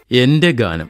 എന്റെ ഗാനം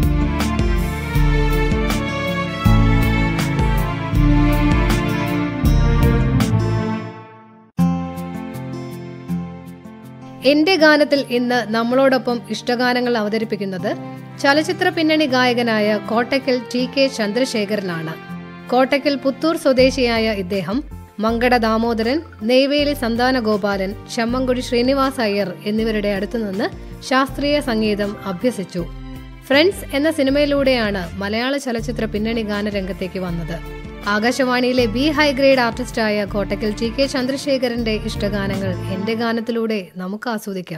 എന്റെ ഗാനത്തിൽ ഇന്ന് നമ്മളോടൊപ്പം ഇഷ്ടഗാനങ്ങൾ അവതരിപ്പിക്കുന്നത് ചലച്ചിത്ര പിന്നണി ഗായകനായ കോട്ടയ്ക്കൽ ടി കെ ചന്ദ്രശേഖരനാണ് കോട്ടയ്ക്കൽ പുത്തൂർ സ്വദേശിയായ ഇദ്ദേഹം മങ്കട ദാമോദരൻ നെയ്വേലി സന്താന ഗോപാലൻ ചെമ്മങ്കുടി ശ്രീനിവാസ് അയ്യർ എന്നിവരുടെ അടുത്തുനിന്ന് ശാസ്ത്രീയ സംഗീതം അഭ്യസിച്ചു ഫ്രണ്ട്സ് എന്ന സിനിമയിലൂടെയാണ് മലയാള ചലച്ചിത്ര പിന്നണി ഗാനരംഗത്തേക്ക് വന്നത് ആകാശവാണിയിലെ ബി ഹൈ ഗ്രേഡ് ആർട്ടിസ്റ്റായ കോട്ടയ്ക്കൽ ടി കെ ചന്ദ്രശേഖരന്റെ ഇഷ്ടഗാനങ്ങൾ എന്റെ ഗാനത്തിലൂടെ നമുക്ക് ആസ്വദിക്കാം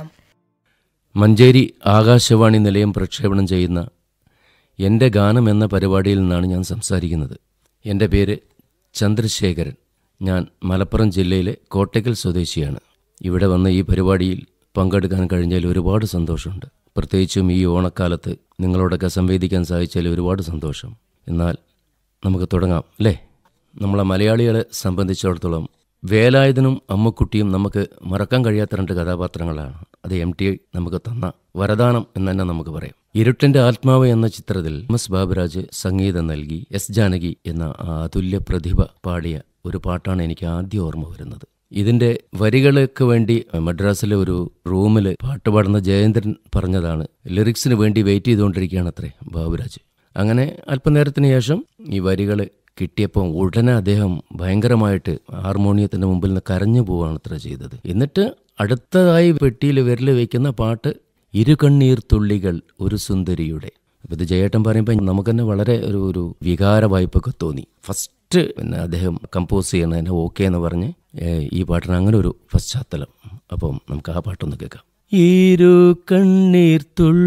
മഞ്ചേരി ആകാശവാണി നിലയം പ്രക്ഷേപണം ചെയ്യുന്ന എൻ്റെ ഗാനം എന്ന പരിപാടിയിൽ നിന്നാണ് ഞാൻ സംസാരിക്കുന്നത് എൻ്റെ പേര് ചന്ദ്രശേഖരൻ ഞാൻ മലപ്പുറം ജില്ലയിലെ കോട്ടയ്ക്കൽ സ്വദേശിയാണ് ഇവിടെ വന്ന ഈ പരിപാടിയിൽ പങ്കെടുക്കാൻ കഴിഞ്ഞാൽ ഒരുപാട് സന്തോഷമുണ്ട് പ്രത്യേകിച്ചും ഈ ഓണക്കാലത്ത് നിങ്ങളോടൊക്കെ സംവേദിക്കാൻ സാധിച്ചാൽ ഒരുപാട് സന്തോഷം എന്നാൽ നമുക്ക് തുടങ്ങാം അല്ലേ നമ്മളെ മലയാളികളെ സംബന്ധിച്ചിടത്തോളം വേലായുധനും അമ്മക്കുട്ടിയും നമുക്ക് മറക്കാൻ കഴിയാത്ത രണ്ട് കഥാപാത്രങ്ങളാണ് അത് എം ടി നമുക്ക് തന്ന വരദാനം എന്ന് തന്നെ നമുക്ക് പറയാം ഇരുട്ടിന്റെ ആത്മാവ് എന്ന ചിത്രത്തിൽ എം എസ് ബാബുരാജ് സംഗീതം നൽകി എസ് ജാനകി എന്ന ആ അതുല്യ പ്രതിഭ പാടിയ ഒരു പാട്ടാണ് എനിക്ക് ആദ്യം ഓർമ്മ വരുന്നത് ഇതിന്റെ വരികൾക്ക് വേണ്ടി മദ്രാസിലെ ഒരു റൂമിൽ പാട്ട് പാടുന്ന ജയേന്ദ്രൻ പറഞ്ഞതാണ് ലിറിക്സിന് വേണ്ടി വെയിറ്റ് ചെയ്തുകൊണ്ടിരിക്കുകയാണ് അത്രേ ബാബുരാജ് അങ്ങനെ അല്പനേരത്തിന് ശേഷം ഈ വരികൾ കിട്ടിയപ്പോൾ ഉടനെ അദ്ദേഹം ഭയങ്കരമായിട്ട് ഹാർമോണിയത്തിന്റെ മുമ്പിൽ നിന്ന് കരഞ്ഞു പോവുകയാണ് അത്ര ചെയ്തത് എന്നിട്ട് അടുത്തതായി പെട്ടിയിൽ വിരൽ വയ്ക്കുന്ന പാട്ട് ഇരുകണ്ണീർ തുള്ളികൾ ഒരു സുന്ദരിയുടെ അപ്പോൾ ഇത് ജയേട്ടൻ പറയുമ്പോൾ നമുക്ക് തന്നെ വളരെ ഒരു ഒരു വികാര വായ്പൊക്കെ തോന്നി ഫസ്റ്റ് പിന്നെ അദ്ദേഹം കമ്പോസ് ചെയ്യണതിന് ഓക്കെ എന്ന് പറഞ്ഞ് ഏ, ഈ പാട്ടിന് അങ്ങനെ ഒരു പശ്ചാത്തലം അപ്പം നമുക്ക് ആ പാട്ടൊന്ന് കേൾക്കാം ഇരു കണ്ണീർ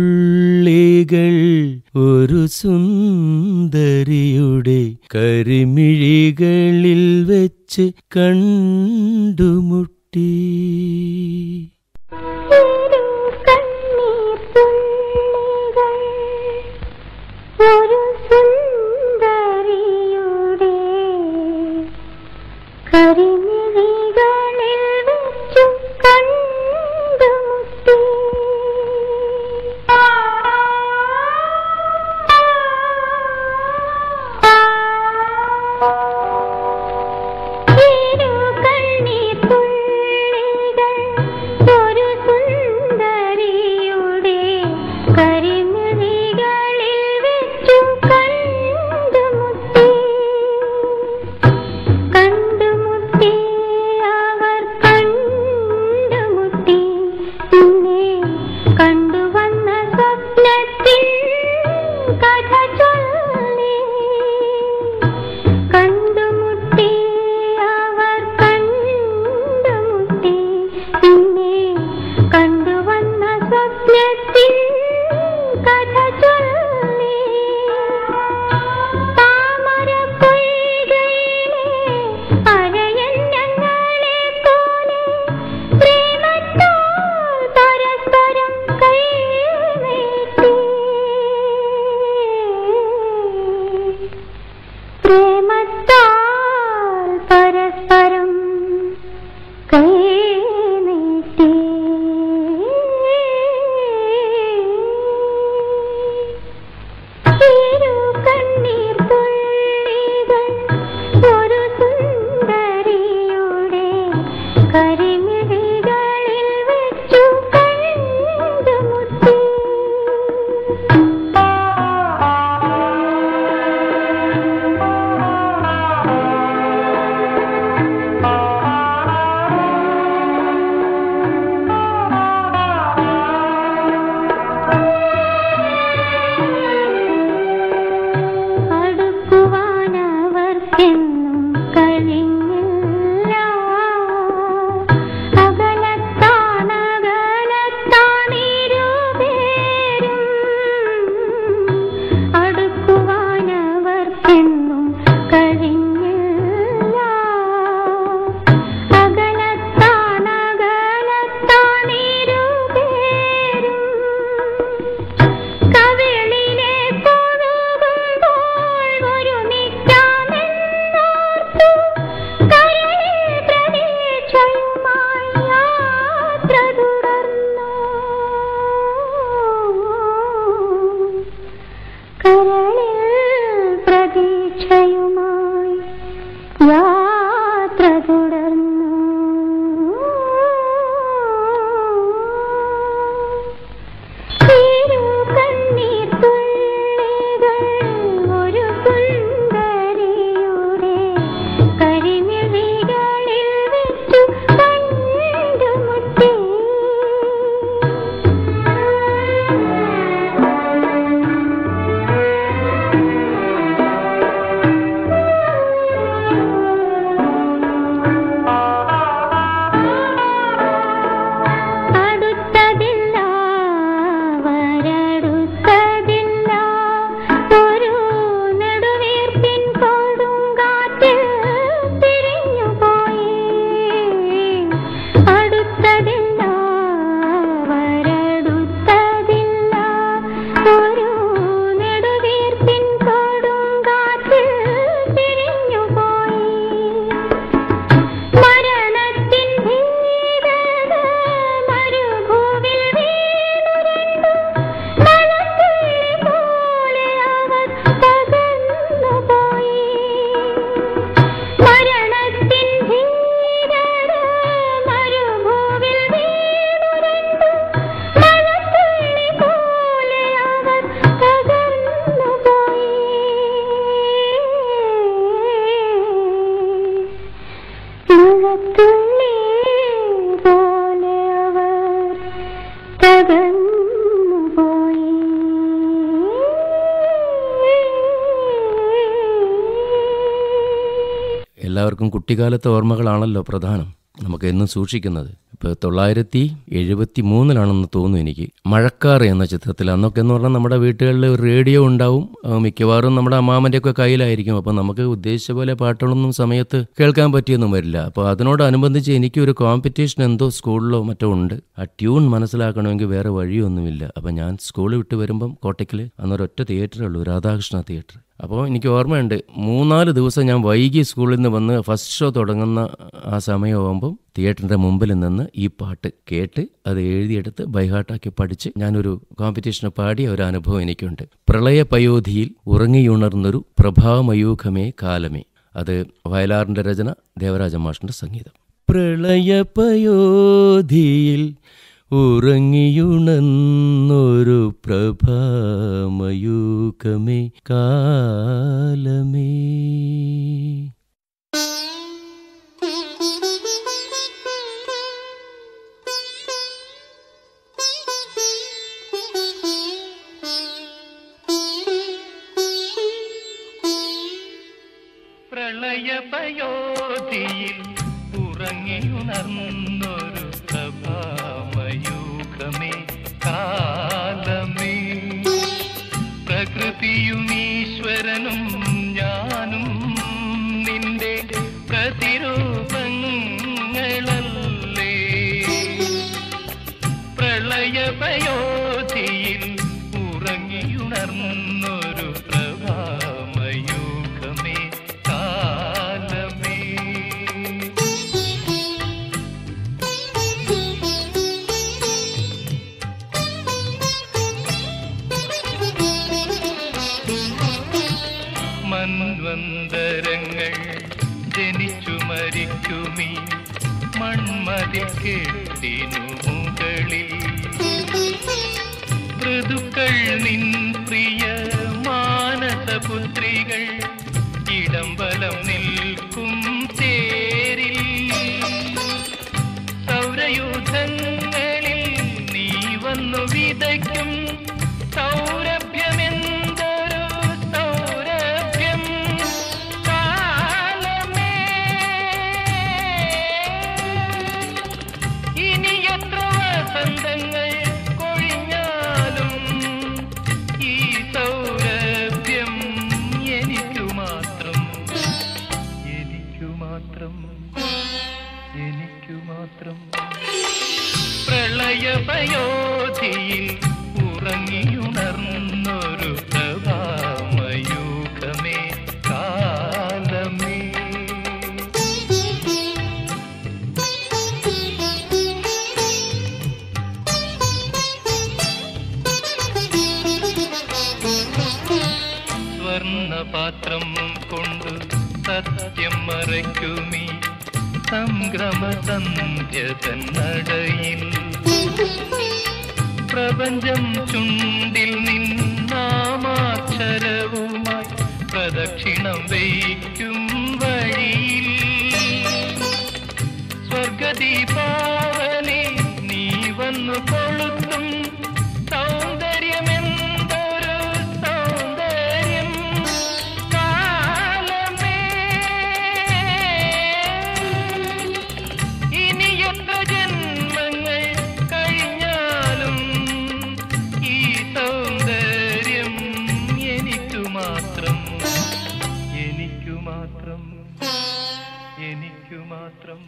തുള്ളികൾ ഒരു സുന്ദരിയുടെ കരിമിഴികളിൽ വെച്ച് കണ്ടുമുട്ടി ഇരു കണ്ണീർ തുള്ളികൾ ഒരു സുന്ദരിയുടെ കരിമിഴികളിൽ വെച്ചു കണ്ടുമുട്ടി ഇരു കണ്ണീർ തുള്ളികൾ എല്ലാവർക്കും കുട്ടിക്കാലത്തെ ഓർമ്മകളാണല്ലോ പ്രധാനം നമുക്ക് എന്നും സൂക്ഷിക്കുന്നത് ഇപ്പോൾ തൊള്ളായിരത്തി എഴുപത്തി മൂന്നിലാണെന്ന് തോന്നുന്നു എനിക്ക് മഴക്കാറ് എന്ന ചിത്രത്തിൽ അന്നൊക്കെ എന്ന് പറഞ്ഞാൽ നമ്മുടെ വീട്ടുകളിൽ ഒരു റേഡിയോ ഉണ്ടാവും ആ, മിക്കവാറും നമ്മുടെ അമ്മാമൻ്റെയൊക്കെ കയ്യിലായിരിക്കും അപ്പോൾ നമുക്ക് ഉദ്ദേശിച്ച പോലെ പാട്ടുകളൊന്നും സമയത്ത് കേൾക്കാൻ പറ്റിയൊന്നും വരില്ല അപ്പോൾ അതിനോടനുബന്ധിച്ച് എനിക്ക് ഒരു കോമ്പറ്റീഷൻ എന്തോ സ്കൂളിലോ മറ്റോ ഉണ്ട് ആ ട്യൂൺ മനസ്സിലാക്കണമെങ്കിൽ വേറെ വഴിയൊന്നുമില്ല അപ്പോൾ ഞാൻ സ്കൂൾ വിട്ട് വരുമ്പം കോട്ടയ്ക്കൽ അന്നൊരൊറ്റ തിയേറ്ററേ ഉള്ളൂ രാധാകൃഷ്ണ തിയേറ്റർ അപ്പോൾ എനിക്ക് ഓർമ്മയുണ്ട് മൂന്നാല് ദിവസം ഞാൻ വൈകി സ്കൂളിൽ നിന്ന് വന്ന് ഫസ്റ്റ് ഷോ തുടങ്ങുന്ന ആ സമയമാകുമ്പം തിയേറ്ററിൻ്റെ മുമ്പിൽ നിന്ന് ഈ പാട്ട് കേട്ട് അത് എഴുതിയെടുത്ത് ബൈഹാട്ടാക്കി പഠിച്ച് ഞാനൊരു കോമ്പറ്റീഷന് പാടിയ ഒരു അനുഭവം എനിക്കുണ്ട് പ്രളയ പയോധിയിൽ ഉറങ്ങിയുണർന്നൊരു പ്രഭാമയൂഖമേ കാലമേ അത് വയലാറിൻ്റെ രചന ദേവരാജ മാഷിൻ്റെ സംഗീതം പ്രളയപയോധിയിൽ ഉറങ്ങിയുണന്നൊരു പ്രഭാമയൂകമേ കാലമേ പ്രളയപയോധിയിൽ ഉറങ്ങിയുണർന്നൊരു പ്രഭാമയൂഖമേ കാലമേ പ്രകൃതിയും ഈശ്വരനും ഞാനും നിന്റെ പ്രതിരൂപങ്ങളല്ലേ പ്രളയപയോധിയിൽ ഉറങ്ങിയുണർന്നൊരു പ്രഭാമയൂഖമേ കാലമേ മൺവന്തരങ്ങൾ ജനിച്ചു മരിക്കുമീ മൺമതിൽ കെട്ടിനു മുകളിൽ ഋതുക്കൾ നിൻ പ്രിയ മാനസപുത്രികൾ ഇടംബലം നിൽക്കും തേരിൽ സൗരയൂഥങ്ങളിൽ നീ വന്നു വിതയ്ക്കും സൗരഭ്യമെന്തൊരു സൗരഭ്യം കാലമേ ഇനി എത്ര വസന്തങ്ങൾ കൊഴിഞ്ഞാലും ഈ സൗരഭ്യം എനിക്കു മാത്രം എനിക്കു മാത്രം എനിക്കു മാത്രം പ്രളയപയോധിയിൽ ഉറങ്ങിയുണർന്നൊരു പ്രഭാമയൂഖമേ കാലമേ സ്വർണപാത്രം കൊണ്ട് സത്യം മറയ്ക്കുമീ സംഗ്രമ സന്ധ്യ തന്നടയിൽ പ്രപഞ്ചം ചുണ്ടിൽ നിന്നാമാക്ഷരവുമായി പ്രദക്ഷിണം വയ്ക്കും വഴിയിൽ സ്വർഗദീപാവലി നീ വന്നു കൊളുത്തും സൗന്ദര്യമെന്തൊരു സൗന്ദര്യം കാലമേ ഇനി എത്ര ജന്മങ്ങൾ കഴിഞ്ഞാലും ഈ സൗന്ദര്യം എനിക്കു മാത്രം എനിക്കു മാത്രം എനിക്കു മാത്രം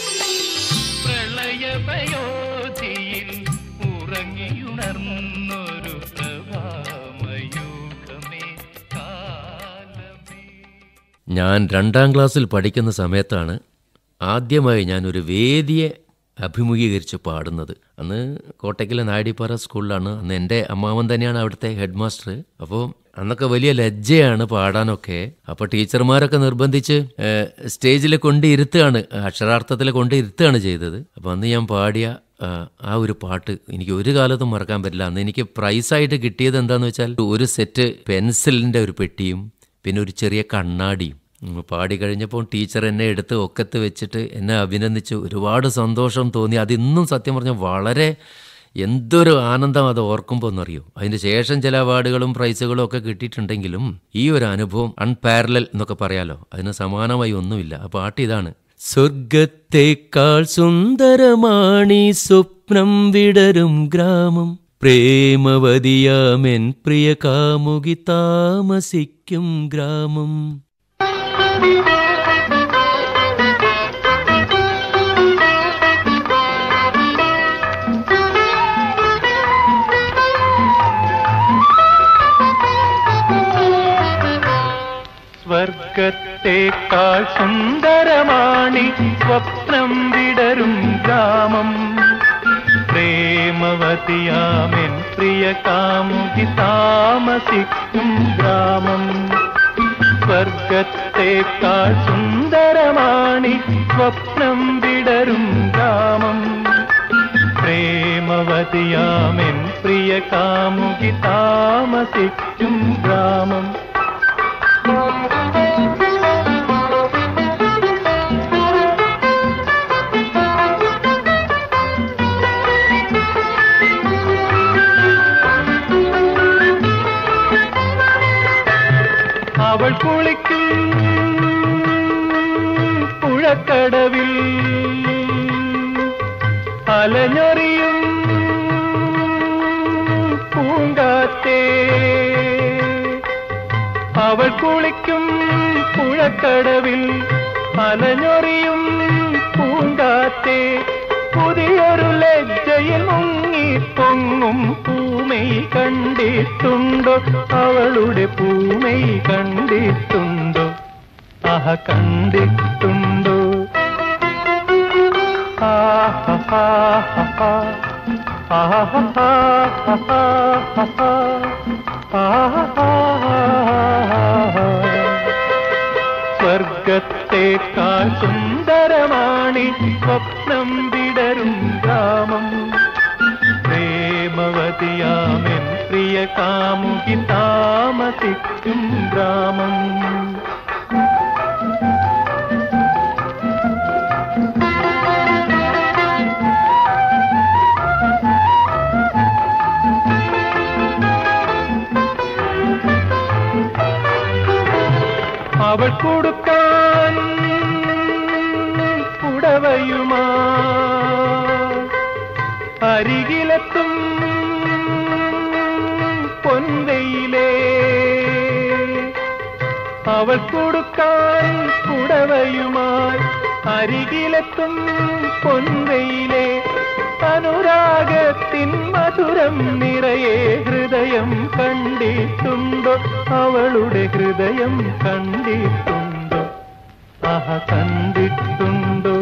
പ്രളയപയോധിയിൽ ഉറങ്ങിയുണർന്നൊരു പ്രഭാമയൂഖമേ കാലമേ ഞാൻ രണ്ടാം ക്ലാസ്സിൽ പഠിക്കുന്ന സമയത്താണ് ആദ്യമായി ഞാനൊരു വേദിയെ അഭിമുഖീകരിച്ച് പാടുന്നത് അന്ന് കോട്ടയ്ക്കലെ നാടിപ്പാറ സ്കൂളിലാണ് അന്ന് എൻ്റെ അമ്മാവൻ തന്നെയാണ് അവിടുത്തെ ഹെഡ് മാസ്റ്റർ അപ്പോൾ അന്നൊക്കെ വലിയ ലജ്ജയാണ് പാടാനൊക്കെ അപ്പോൾ ടീച്ചർമാരൊക്കെ നിർബന്ധിച്ച് ഏഹ്, സ്റ്റേജിൽ കൊണ്ട് ഇരുത്തുകയാണ് അക്ഷരാർത്ഥത്തിൽ കൊണ്ട് ഇരുത്തുകയാണ് ചെയ്തത് അപ്പോൾ അന്ന് ഞാൻ പാടിയ ആ, ആ ഒരു പാട്ട് എനിക്ക് ഒരു കാലത്തും മറക്കാൻ പറ്റില്ല അന്ന് എനിക്ക് പ്രൈസായിട്ട് കിട്ടിയത് എന്താണെന്ന് വെച്ചാൽ ഒരു സെറ്റ് പെൻസിലിൻ്റെ ഒരു പെട്ടിയും പിന്നെ ഒരു ചെറിയ കണ്ണാടിയും ഉം, പാടി കഴിഞ്ഞപ്പോൾ ടീച്ചർ എന്നെ എടുത്ത് ഒക്കത്ത് വെച്ചിട്ട് എന്നെ അഭിനന്ദിച്ചു ഒരുപാട് സന്തോഷം തോന്നി അതിന്നും സത്യം പറഞ്ഞാൽ വളരെ എന്തൊരു ആനന്ദം അത് ഓർക്കുമ്പോൾ എന്നറിയോ അതിന് ശേഷം ചില അവാർഡുകളും പ്രൈസുകളും ഒക്കെ കിട്ടിയിട്ടുണ്ടെങ്കിലും ഈ ഒരു അനുഭവം അൺപാരലൽ എന്നൊക്കെ പറയാലോ അതിന് സമാനമായി ഒന്നുമില്ല ആ പാട്ട് ഇതാണ് സ്വർഗത്തേക്കാൾ സുന്ദരമാണീ സ്വപ്നം വിടരും ഗ്രാമം പ്രേമവതിയാമെൻ പ്രിയ കാമുകി താമസിക്കും ഗ്രാമം സ്വർഗത്തേക്കാൾ സുന്ദരമാണി സ്വപ്നം വിടരും ഗ്രാമം പ്രേമവതിയാമെൻ പ്രിയ കാമുകി താമസിക്കും ഗ്രാമം സ്വർഗത്തേക്കാൾ സുന്ദരമാണി സ്വപ്നം വിടരും ഗ്രാമം പ്രേമവതിയാമെൻ പ്രിയ കാമുകി താമസിക്കും ഗ്രാമം അവൾ കുളിക്കും പുഴക്കടവിൽ അലഞ്ഞൊറിയും പൂങ്കാറ്റേ അവൾ കുളിക്കും പുഴക്കടവിൽ അലഞ്ഞൊറിയും പൂങ്കാറ്റേ പുതിയൊരു ലജ്ജയിൽ മുങ്ങി പൊങ്ങും പൂമൈ കണ്ടിട്ടുണ്ടോ അവളുടെ പൂമൈ കണ്ടിട്ടുണ്ടോ ആഹ കണ്ടിട്ടുണ്ടോ ആഹാ സ്വർഗത്തേക്കാൾ സുന്ദരമാണി സ്വപ്നം വിടരും ഗ്രാമം പ്രേമവതിയാമെൻ പ്രിയ കാമുകി താമസിക്കും ഗ്രാമം അവൾ കൊടുക്കാൻ പുടവയുമാ അരികിലെത്തും പൊൻവയിലേ അവൾ കൊടുക്കാൻ പുടവയുമായി അരികിലെത്തും പൊൻവയിലേ അനുരാഗത്തിൻ മധുരം നിറയെ ഹൃദയം കണ്ടിട്ടുണ്ടോ അവളുടെ ഹൃദയം കണ്ടിട്ടുണ്ടോ ആഹ കണ്ടിട്ടുണ്ടോ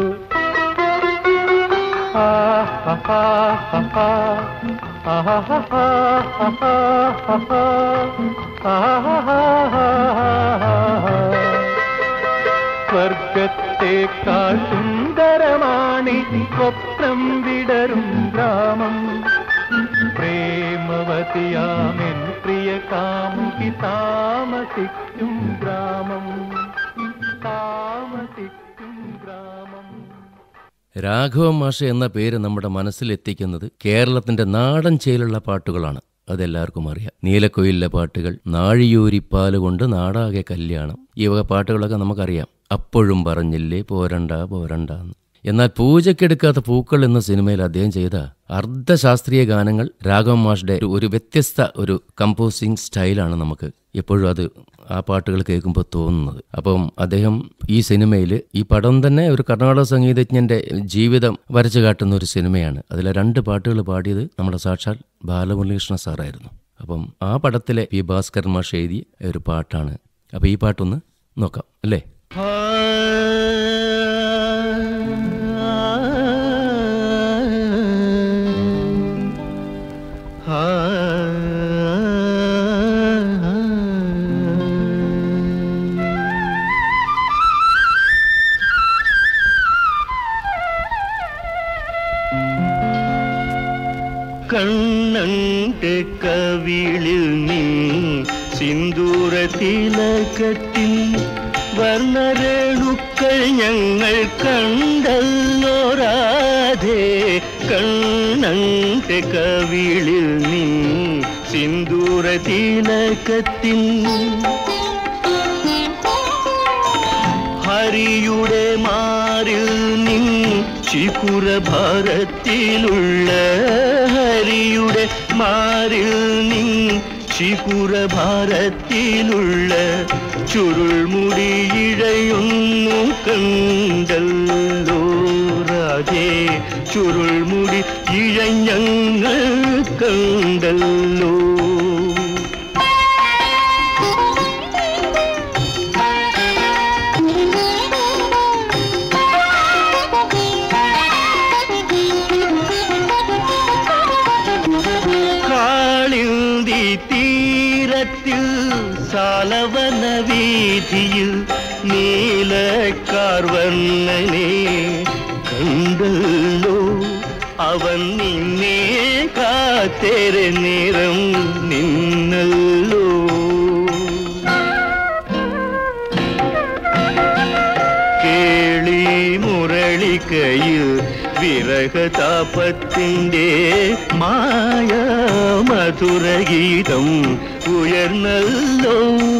ആഹാ സ്വർഗത്തേക്കാൾ സുന്ദരമാണി സ്വപ്നം വിടരും ഗ്രാമം പ്രേമവതിയാമെൻ പ്രിയ കാമുകി താമസിക്കും ഗ്രാമം താമസിക്കും ഗ്രാമം രാഘവ മാഷ എന്ന പേര് നമ്മുടെ മനസ്സിലെത്തിക്കുന്നത് കേരളത്തിന്റെ നാടൻ ചേലുള്ള പാട്ടുകളാണ് അതെല്ലാവർക്കും അറിയാം നീലക്കൊയിലിലെ പാട്ടുകൾ നാഴിയൂരിപ്പാല് കൊണ്ട് നാടാകെ കല്യാണം ഈ വക പാട്ടുകളൊക്കെ നമുക്കറിയാം അപ്പോഴും പറഞ്ഞില്ലേ പോരണ്ട പോരണ്ട എന്ന് എന്നാൽ പൂജയ്ക്കെടുക്കാത്ത പൂക്കൾ എന്ന സിനിമയിൽ അദ്ദേഹം ചെയ്ത അർദ്ധശാസ്ത്രീയ ഗാനങ്ങൾ രാഘവ മാഷുടെ ഒരു- ഒരു വ്യത്യസ്ത ഒരു കമ്പോസിങ് സ്റ്റൈലാണ് നമുക്ക് എപ്പോഴും അത് ആ പാട്ടുകൾ കേൾക്കുമ്പോൾ തോന്നുന്നത് അപ്പം അദ്ദേഹം ഈ സിനിമയിൽ ഈ പടം തന്നെ ഒരു കർണാടക സംഗീതജ്ഞന്റെ ജീവിതം വരച്ചു കാട്ടുന്ന ഒരു സിനിമയാണ് അതിലെ രണ്ട് പാട്ടുകൾ പാടിയത് നമ്മുടെ സാക്ഷാൽ ബാലമുരളീകൃഷ്ണ സാറായിരുന്നു അപ്പം ആ പടത്തിലെ പി ഭാസ്കർ മാഷ് എഴുതിയ ഒരു പാട്ടാണ് അപ്പം ഈ പാട്ടൊന്ന് നോക്കാം അല്ലേ കണ്ണന്റെ കവിളിൽ നീ സിന്ദൂര തിലകത്തിൽ വർണ്ണരേണുക്കൾ ഞങ്ങൾ കണ്ടല്ലോ രാധേ കണ്ണ കണ്ണന്റെ കവിളിൽ നിൻ സിന്ദൂര തിലകത്തിൻ ഹരിയുടെ മാറിൽ നിൻ ശിഖുര ഭാരത്തിലുള്ള ഹരിയുടെ മാറിൽ നിൻ ശിഖുര ഭാരത്തിലുള്ള ചുരുൾമുടി ഇഴയൊന്നു കണ്ടല്ലോ രാജേ ചുരുൾമുടി ഇഴഞ്ഞങ്ങൾ കണ്ടല്ലോ കാളിന്തി തീരത്തിൽ സാലവന വീതിയിൽ നീലക്കാർവർണ്ണനെ കണ്ടല്ലോ അവൻ നിന്നെ കാത്തേരെ നേരം നിന്നല്ലോ കേളി മുരളിക്കയിൽ വിരഹതാപത്തിൻ്റെ മായ മധുരഗീതം ഉയർന്നല്ലോ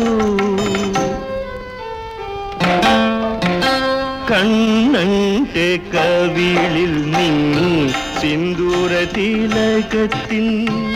കണ്ണന്റെ കവിളിൽ നീ സിന്ദൂര തിലകത്തിൻ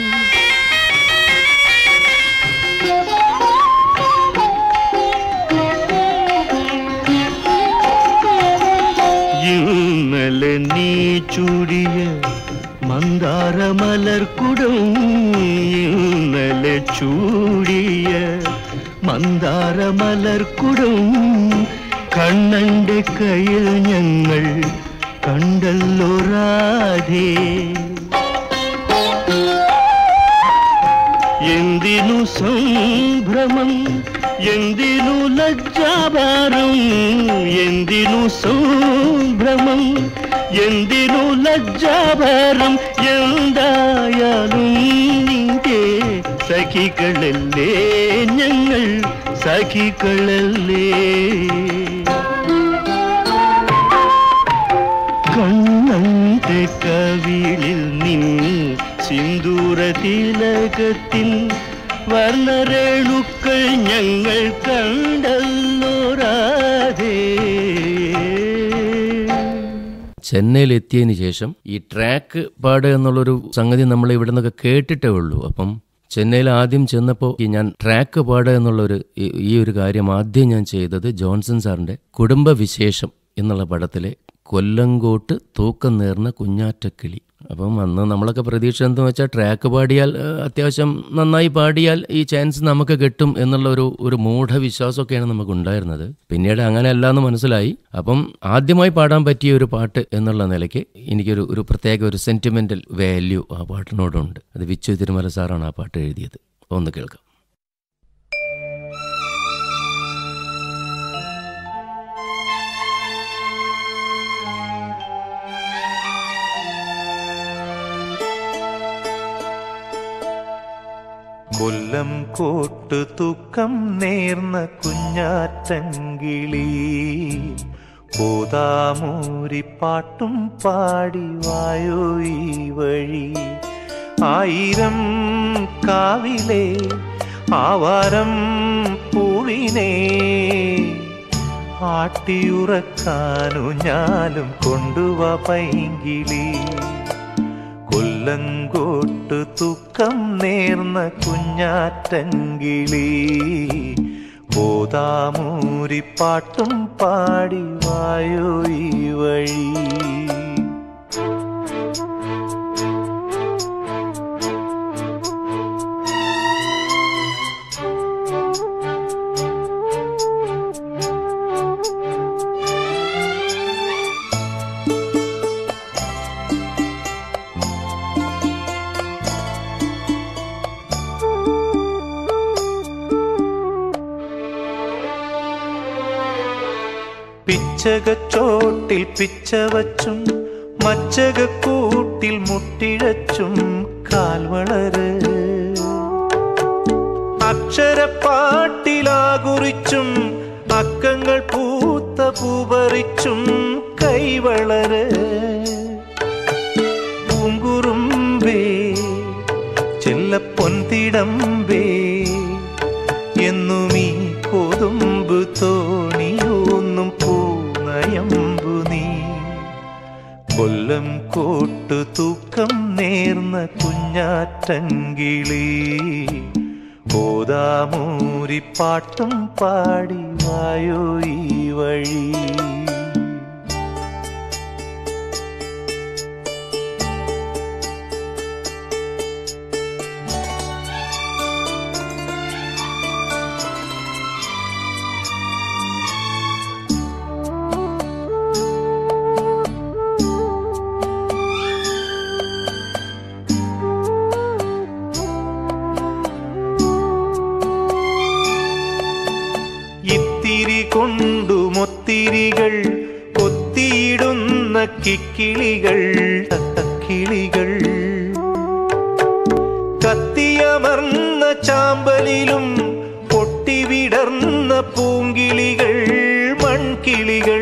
ഇന്നലെ നീ ചൂടിയ മന്ദാരമലർക്കുടം ഇന്നലെ ചൂടിയ മന്ദാരമലർക്കുടം കണ്ണന്റെ കയ്യിൽ ഞങ്ങൾ കണ്ടല്ലോ രാധേ എന്തിനു സംഭ്രമം എന്തിനു ലജ്ജാഭാരം എന്തിനു സംഭ്രമം എന്തിനു ലജ്ജാഭാരം എന്തായാലും നിന്റെ സഖികളല്ലേ ഞങ്ങൾ സഖികളല്ലേ കണ്ണന്റെ കവിളിൽ നിൻ സിന്ദൂര തിലകത്തിൻ വർണ്ണരേണുക്കൾ ഞങ്ങൾ കണ്ടല്ലോ രാധേ ചെന്നൈയിൽ എത്തിയതിന് ശേഷം ഈ ട്രാക്ക് പാടുക എന്നുള്ളൊരു സംഗതി നമ്മൾ ഇവിടെ നിന്നൊക്കെ കേട്ടിട്ടേ ഉള്ളൂ അപ്പം ചെന്നൈയിൽ ആദ്യം ചെന്നപ്പോൾ ഈ ഞാൻ ട്രാക്ക് പാടുക എന്നുള്ളൊരു ഈ- ഈ ഒരു കാര്യം ആദ്യം ഞാൻ ചെയ്തത് ജോൺസൺ സാറിൻ്റെ കുടുംബവിശേഷം എന്നുള്ള പടത്തിലെ കൊല്ലങ്കോട്ട് തൂക്കം നേർന്ന കുഞ്ഞാറ്റക്കിളി അപ്പം അന്ന് നമ്മളൊക്കെ പ്രതീക്ഷ എന്തെന്ന് വെച്ചാൽ ട്രാക്ക് പാടിയാൽ ആ, അത്യാവശ്യം നന്നായി പാടിയാൽ ഈ ചാൻസ് നമുക്ക് കിട്ടും എന്നുള്ള ഒരു ഒരു മൂഢവിശ്വാസമൊക്കെയാണ് നമുക്ക് ഉണ്ടായിരുന്നത് പിന്നീട് അങ്ങനെയല്ല എന്ന് മനസ്സിലായി അപ്പം ആദ്യമായി പാടാൻ പറ്റിയ ഒരു പാട്ട് എന്നുള്ള നിലയ്ക്ക് എനിക്കൊരു ഒരു പ്രത്യേക ഒരു സെന്റിമെന്റൽ വാല്യൂ ആ പാട്ടിനോടുണ്ട് അത് വിച്ചു തിരുമല സാറാണ് ആ പാട്ട് എഴുതിയത് അപ്പോൾ ഒന്ന് കേൾക്കാം കൊല്ലം കോട്ട് തൂക്കം നേർന്ന കുഞ്ഞാറ്റങ്കിളി പോതാമൂരി പാട്ടും പാടി വായോ ഈ വഴി ആയിരം കാവിലെ ആവാരം പൂവിനെ ആട്ടിയുറക്കാനു ഞാലും കൊണ്ടുവാ പൈങ്കിളി കൊല്ലങ്കോട്ട് തൂക്കം നേർന്ന കുഞ്ഞാറ്റങ്കിളി പോതാമൂരി പാട്ടും പാടി വായോ ഈ വഴി പിച്ചകച്ചോട്ടിൽ പിച്ച വച്ചും മച്ചകക്കൂട്ടിൽ മുട്ടിഴച്ചും കാൽവളര് അക്ഷരപ്പാട്ടിലാകുറിച്ചും അക്കങ്ങൾ പൂത്ത പൂപറിച്ചും കൈവളര് പൂങ്കുറും പൂവിടമ്പേ എന്നും ഈ കൊതുമ്പ് തോണിയൊന്നും പൂനയമ്പു നീ കൊല്ലം കോട്ടു തൂക്കം നേർന്ന കുഞ്ഞാറ്റങ്കിളി ഓതാമൂരി പാട്ടും പാടി വായോ ഈ വഴി ഇത്തിരി കൊണ്ടു മൊത്തിരികൾ കൊത്തിയിടുന്ന കിക്കിളികൾ കിളികൾ കത്തിയമർന്ന ചാമ്പലിലും പൊട്ടിവിടർന്ന പൂങ്കിളികൾ മൺകിളികൾ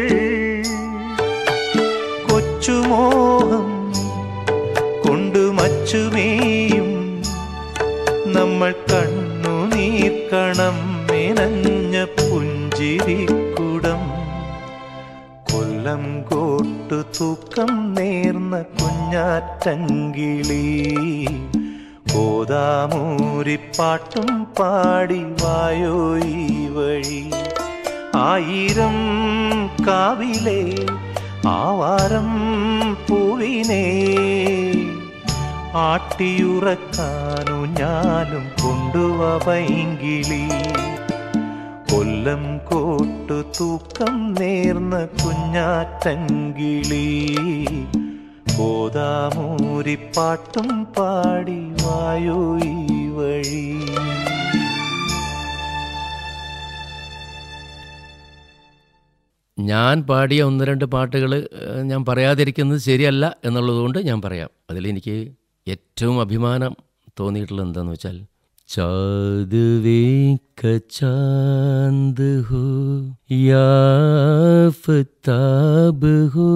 കൊച്ചുമോഹം കൊണ്ടു മച്ചുമേയും നമ്മൾ കണ്ണുനീർക്കണം മെനഞ്ഞ പുഞ്ചിരിക്കുടം കൊല്ലം കോട്ടു തൂക്കം നേർന്ന കുഞ്ഞാറ്റങ്കിളി ഓതാമൂരിപ്പാട്ടും പാടി വായോ ഈ വഴി ആയിരം കാവിലെ ആവാരം പൂവിനേ ആട്ടിയുറക്കാനു ഞാനും കൊണ്ടുവൈങ്കിളി കൊല്ലം കോട്ടു തൂക്കം നേർന്ന കുഞ്ഞാറ്റങ്കിളി ഗോദാമൂരിപ്പാട്ടും പാടി വായോ ഈ വഴി ഞാൻ പാടിയ ഒന്ന് രണ്ട് പാട്ടുകൾ ഞാൻ പറയാതിരിക്കുന്നത് ശരിയല്ല എന്നുള്ളതുകൊണ്ട് ഞാൻ പറയാം അതിലെനിക്ക് ഏറ്റവും അഭിമാനം തോന്നിയിട്ടുള്ളത് എന്താണെന്ന് വെച്ചാൽ ചാതുവേ ചാന്ത് ഹോ യാഫ്താബ് ഹോ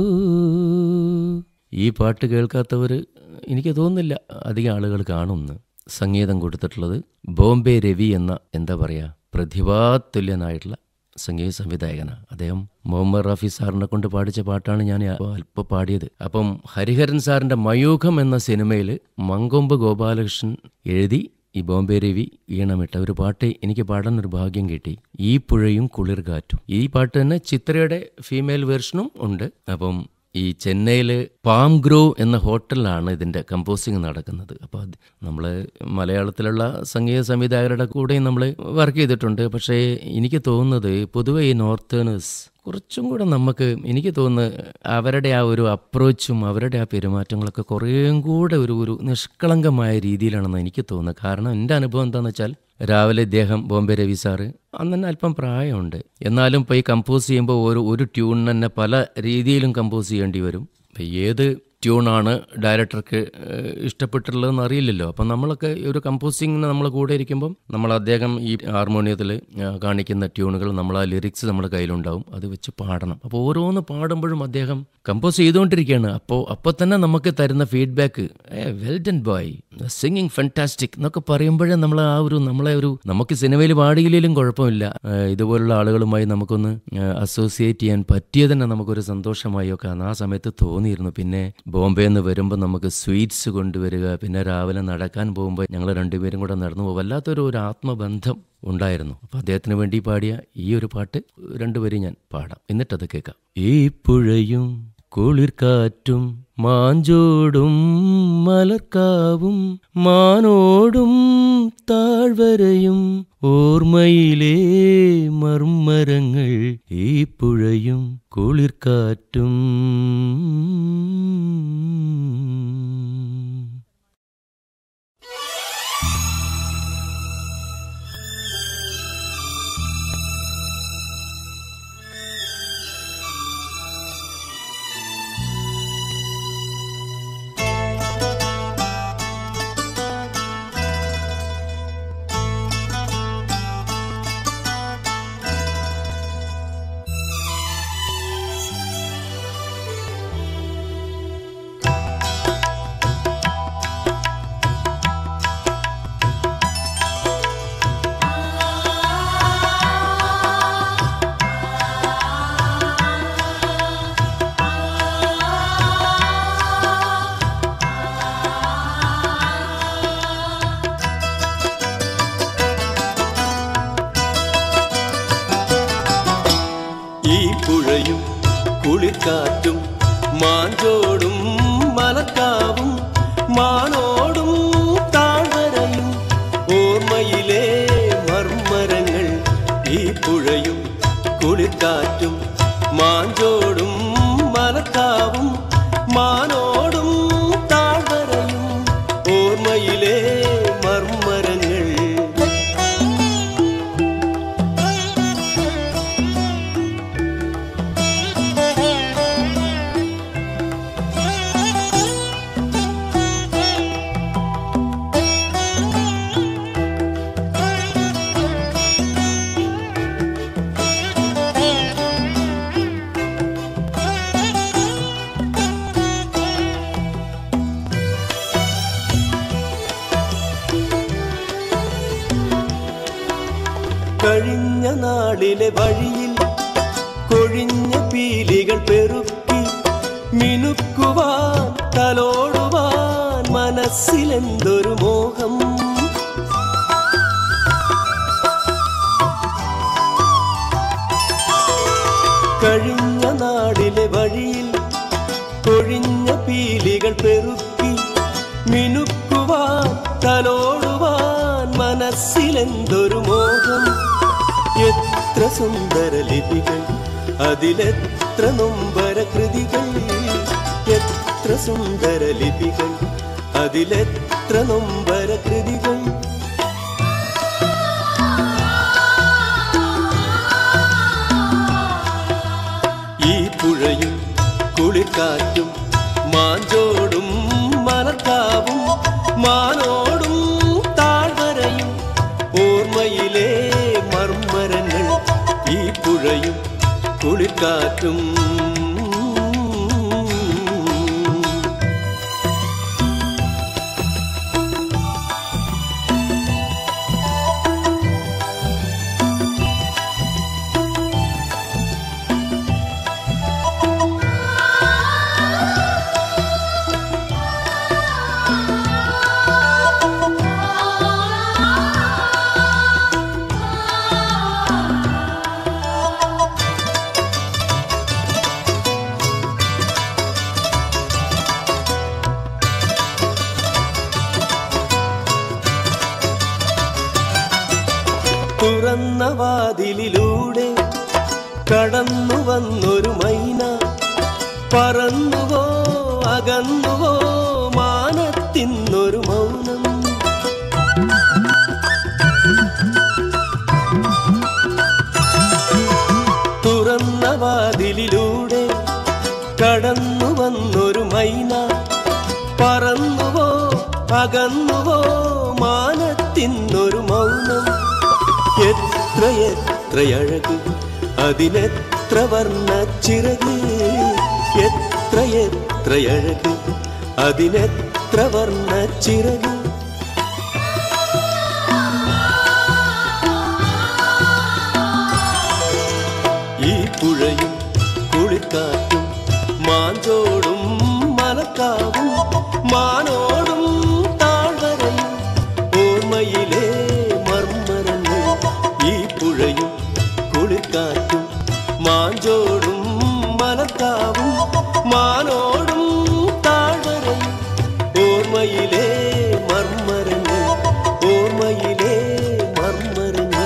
ഈ പാട്ട് കേൾക്കാത്തവർ എനിക്ക് തോന്നുന്നില്ല അധികം ആളുകൾ കാണുമെന്ന് സംഗീതം കൊടുത്തിട്ടുള്ളത് ബോംബെ രവി എന്ന എന്താ പറയുക പ്രതിഭാതുല്യനായിട്ടുള്ള സംഗീത സംവിധായകനാണ് അദ്ദേഹം മുഹമ്മദ് റാഫി സാറിനെ കൊണ്ട് പാടിച്ച പാട്ടാണ് ഞാൻ അല്പം പാടിയത് അപ്പം ഹരിഹരൻ സാറിൻ്റെ മയൂഖം എന്ന സിനിമയിൽ മങ്കൊമ്പ് ഗോപാലകൃഷ്ണൻ എഴുതി ഈ ബോംബെ രവി ഈണമിട്ട ഒരു പാട്ട് എനിക്ക് പാടാൻ ഒരു ഭാഗ്യം കിട്ടി ഈ പുഴയും കുളിർ കാറ്റും ഈ പാട്ട് തന്നെ ചിത്രയുടെ ഫീമെയിൽ വെർഷനും ഉണ്ട് അപ്പം ഈ ചെന്നൈയിൽ പാം ഗ്രോ എന്ന ഹോട്ടലിലാണ് ഇതിൻ്റെ കമ്പോസിങ് നടക്കുന്നത് അപ്പോൾ അത് നമ്മൾ മലയാളത്തിലുള്ള സംഗീത സംവിധായകരുടെ കൂടെയും നമ്മൾ വർക്ക് ചെയ്തിട്ടുണ്ട് പക്ഷേ എനിക്ക് തോന്നുന്നത് പൊതുവെ ഈ നോർത്തേണേഴ്സ് കുറച്ചും കൂടെ നമുക്ക് എനിക്ക് തോന്നുന്നു അവരുടെ ആ ഒരു അപ്രോച്ചും അവരുടെ ആ പെരുമാറ്റങ്ങളൊക്കെ കുറേയും കൂടെ ഒരു ഒരു നിഷ്കളങ്കമായ രീതിയിലാണെന്ന് എനിക്ക് തോന്നുന്നത് കാരണം എൻ്റെ അനുഭവം എന്താണെന്ന് വെച്ചാൽ രാവിലെ ഇദ്ദേഹം ബോംബെ രവി സാറ് അന്ന് തന്നെ അല്പം പ്രായമുണ്ട് എന്നാലും ഇപ്പോൾ ഈ കമ്പോസ് ചെയ്യുമ്പോൾ ഒരു ഒരു ട്യൂൺ തന്നെ പല രീതിയിലും കമ്പോസ് ചെയ്യേണ്ടി വരും അപ്പോൾ ഏത് ട്യൂണാണ് ഡയറക്ടർക്ക് ഏഹ്, ഇഷ്ടപ്പെട്ടിട്ടുള്ളതെന്ന് അറിയില്ലല്ലോ അപ്പം നമ്മളൊക്കെ ഈ ഒരു കമ്പോസിങ്ങിന് നമ്മൾ കൂടെ ഇരിക്കുമ്പം നമ്മൾ അദ്ദേഹം ഈ ഹാർമോണിയത്തിൽ കാണിക്കുന്ന ട്യൂണുകൾ നമ്മൾ ആ ലിറിക്സ് നമ്മുടെ കയ്യിലുണ്ടാവും അത് വെച്ച് പാടണം അപ്പോൾ ഓരോന്ന് പാടുമ്പോഴും അദ്ദേഹം കമ്പോസ് ചെയ്തുകൊണ്ടിരിക്കുകയാണ് അപ്പോൾ അപ്പോൾ തന്നെ നമുക്ക് തരുന്ന feedback well done boy singing fantastic എന്നൊക്കെ പറയുമ്പോഴേ നമ്മൾ ആ ഒരു നമ്മളെ ഒരു നമുക്ക് സിനിമയിൽ പാടിയില്ലെങ്കിലും കുഴപ്പമില്ല ഏഹ്, ഇതുപോലുള്ള ആളുകളുമായി നമുക്കൊന്ന് അസോസിയേറ്റ് ചെയ്യാൻ പറ്റിയത് തന്നെ നമുക്കൊരു സന്തോഷമായി ഒക്കെ അന്ന് ആ സമയത്ത് തോന്നിയിരുന്നു പിന്നെ ബോംബെ നിന്ന് വരുമ്പോൾ നമുക്ക് സ്വീറ്റ്സ് കൊണ്ടുവരിക പിന്നെ രാവിലെ നടക്കാൻ പോകുമ്പോൾ ഞങ്ങൾ രണ്ടുപേരും കൂടെ നടന്നു പോകും വല്ലാത്തൊരു ഒരു ആത്മബന്ധം ഉണ്ടായിരുന്നു അപ്പോൾ അദ്ദേഹത്തിന് വേണ്ടി പാടിയ ഈ ഒരു പാട്ട് രണ്ടുപേരും ഞാൻ പാടാം എന്നിട്ടത് കേൾക്കാം ഈ പുഴയും കുളിർക്കാറ്റും മാഞ്ചോടും മലർക്കാവും മാനോടും താഴ്വരയും ഓർമ്മയിലെ മർമ്മരങ്ങൾ ഈ പുഴയും കുളിർക്കാറ്റും ും കുളിർക്കാറ്റും മാഞ്ചോടും മലക്കാവും മാനോടും താഴ്വരയും ഓർമ്മയിലെ മർമ്മരങ്ങൾ ഈ പുഴയും കുളിർക്കാറ്റും മാഞ്ചോടും മലക്കാവും മാനോടും താഴ്വരയും ഓർമ്മയിലെ മർമ്മരങ്ങൾ കഴിഞ്ഞ നാളിലെ വഴിയിൽ കൊഴിഞ്ഞ പീലികൾ പെറുക്കി മിനുക്കുവാൻ തലോടുവാൻ മനസ്സിലെന്തൊരു മോഹം കഴിഞ്ഞ നാടിലെ വഴിയിൽ കൊഴിഞ്ഞ പീലികൾ പെറുക്കി മിനുക്കുവാൻ തലോടുവാൻ മനസ്സിലെന്തൊരു മോഹം എത്ര സുന്ദര ലിപികൾ അതിലെത്ര നൊമ്പര കൃതികൾ എത്ര സുന്ദര ലിപികൾ അതിലെത്ര നൊമ്പര കൃതികൾ ഈ പുഴയും കുളിർക്കാറ്റും മാഞ്ചോടും മലക്കാവും മാനോടും താഴ്വരയും ഓർമ്മയിലെ മർമ്മരങ്ങൾ ഈ പുഴയും കുളിർക്കാറ്റും തുറന്ന വാതിലിലൂടെ കടന്നു വന്നൊരു മൈന പറന്നുവോ അകന്നുവോ മാനത്തിന്നൊരു മൗനം തുറന്ന വാതിലിലൂടെ കടന്നു വന്നൊരു മൈന പറന്നുവോ അകന്നുവോ മാനത്തിന്നൊരു മൗനം എത്ര എത്ര അഴക് അതിനെത്ര വർണ്ണ ചിറക് എത്ര എത്ര അഴക് അതിനെത്ര വർണ്ണ ചിറക് ഈ പുഴയും കുളിക്കാറ്റും മാഞ്ചോടും മലക്കാവും മാനോടും താഴ്വരയും ഓർമ്മയിലെ മർമ്മരങ്ങൾ ഈ പുഴയും കുളിക്കാറ്റും മാഞ്ചോടും മലക്കാവും മാനോടും താഴ്വരയും ഓർമ്മയിലെ മർമ്മരങ്ങൾ ഓർമ്മയിലെ മർമ്മരങ്ങൾ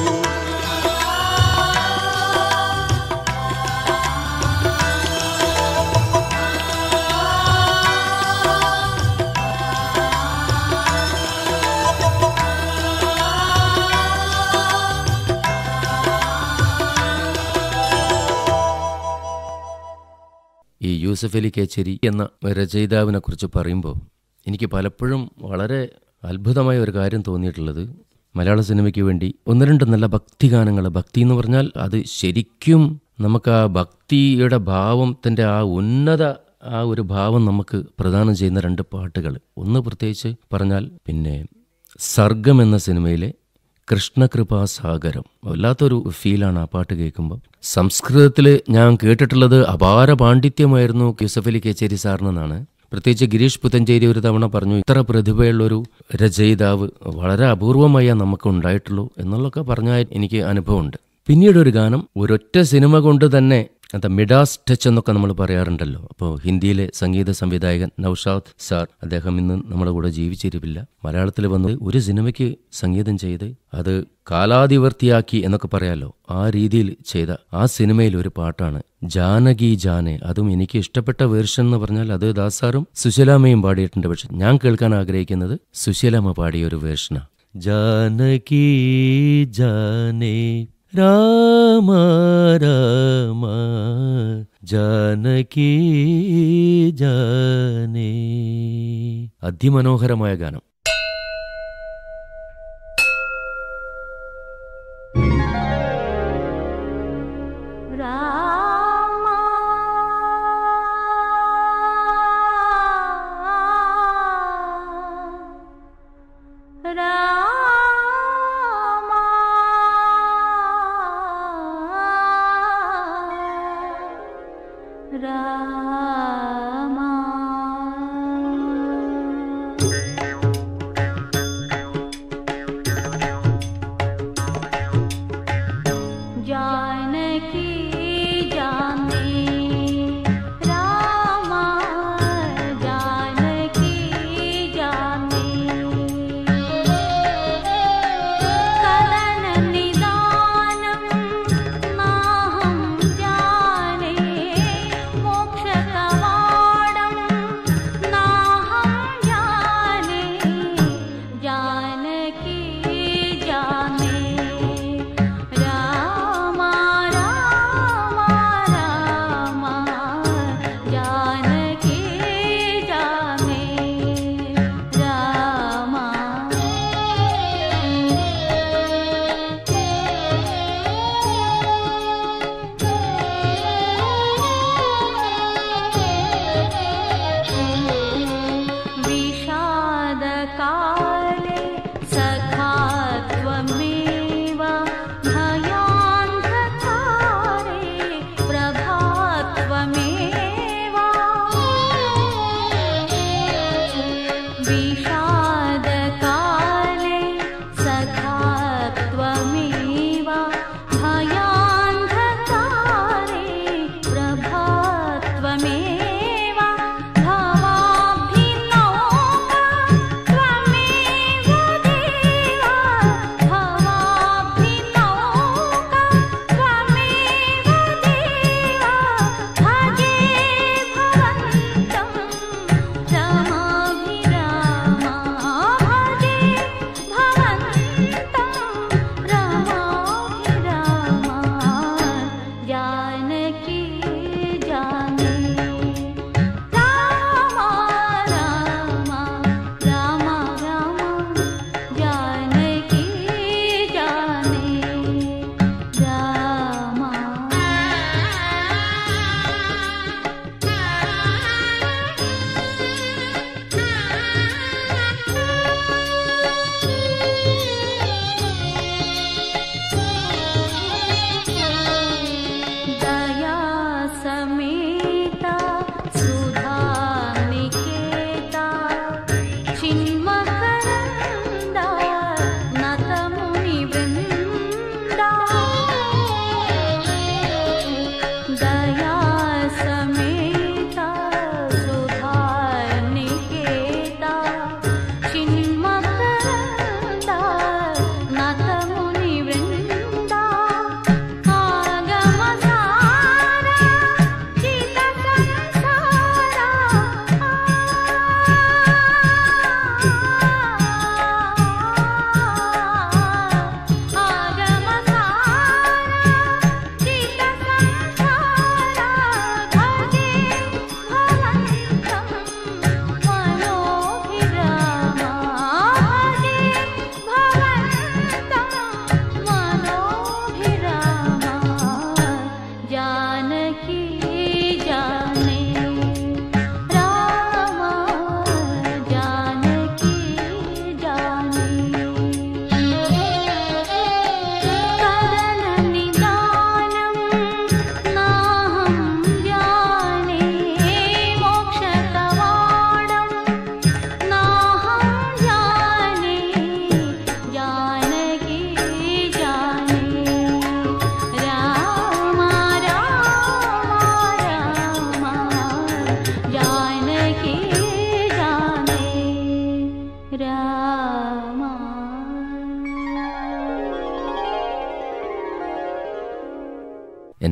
ഈ യൂസഫ് അലി കേച്ചേരി എന്ന രചയിതാവിനെ കുറിച്ച് പറയുമ്പോൾ എനിക്ക് പലപ്പോഴും വളരെ അത്ഭുതമായ ഒരു കാര്യം തോന്നിയിട്ടുള്ളത് മലയാള സിനിമയ്ക്ക് വേണ്ടി ഒന്ന് രണ്ട് നല്ല ഭക്തിഗാനങ്ങൾ ഭക്തി എന്ന് പറഞ്ഞാൽ അത് ശരിക്കും നമുക്ക് ആ ഭക്തിയുടെ ഭാവത്തിൻ്റെ ആ ഉന്നത ആ ഒരു ഭാവം നമുക്ക് പ്രദാനം ചെയ്യുന്ന രണ്ട് പാട്ടുകൾ ഒന്ന് പ്രത്യേകിച്ച് പറഞ്ഞാൽ പിന്നെ സർഗം എന്ന സിനിമയിലെ കൃഷ്ണകൃപാസാഗരം വല്ലാത്തൊരു ഫീലാണ് ആ പാട്ട് കേൾക്കുമ്പോൾ സംസ്കൃതത്തിൽ ഞാൻ കേട്ടിട്ടുള്ളത് അപാര പാണ്ഡിത്യമായിരുന്നു യൂസഫ് അലി കേച്ചേരി സാറിനെന്നാണ് പ്രത്യേകിച്ച് ഗിരീഷ് പുത്തഞ്ചേരി ഒരു തവണ പറഞ്ഞു ഇത്ര പ്രതിഭയുള്ളൊരു രചയിതാവ് വളരെ അപൂർവമായ നമുക്ക് ഉണ്ടായിട്ടുള്ളൂ എന്നുള്ളതൊക്കെ പറഞ്ഞാൽ എനിക്ക് അനുഭവമുണ്ട് പിന്നീട് ഒരു ഗാനം ഒരൊറ്റ സിനിമ കൊണ്ട് തന്നെ എന്താ മിഡാസ് ടച്ച് എന്നൊക്കെ നമ്മൾ പറയാറുണ്ടല്ലോ അപ്പോൾ ഹിന്ദിയിലെ സംഗീത സംവിധായകൻ നൌഷാദ് സാർ അദ്ദേഹം ഇന്ന് നമ്മുടെ കൂടെ ജീവിച്ചിരിപ്പില്ല മലയാളത്തിൽ വന്ന് ഒരു സിനിമയ്ക്ക് സംഗീതം ചെയ്ത് അത് കാലാതിവർത്തിയാക്കി എന്നൊക്കെ പറയാലോ ആ രീതിയിൽ ചെയ്ത ആ സിനിമയിൽ ഒരു പാട്ടാണ് ജാനകി ജാനെ അതും എനിക്ക് ഇഷ്ടപ്പെട്ട വേർഷൻ എന്ന് പറഞ്ഞാൽ അത് ദാസാറും സുശീലാമ്മയും പാടിയിട്ടുണ്ട് പക്ഷെ ഞാൻ കേൾക്കാൻ ആഗ്രഹിക്കുന്നത് സുശീലാമ്മ പാടിയ ഒരു വേർഷനാണ് ജാനകി ജാനേ രാമ രാമ ജാനകി ജാനേ അതിമനോഹരമായ ഗാനം രാമ രാമ രാമ जानकी जाने रामा जानकी जाने कलन निदानं नाहं जाने मोक्षकवा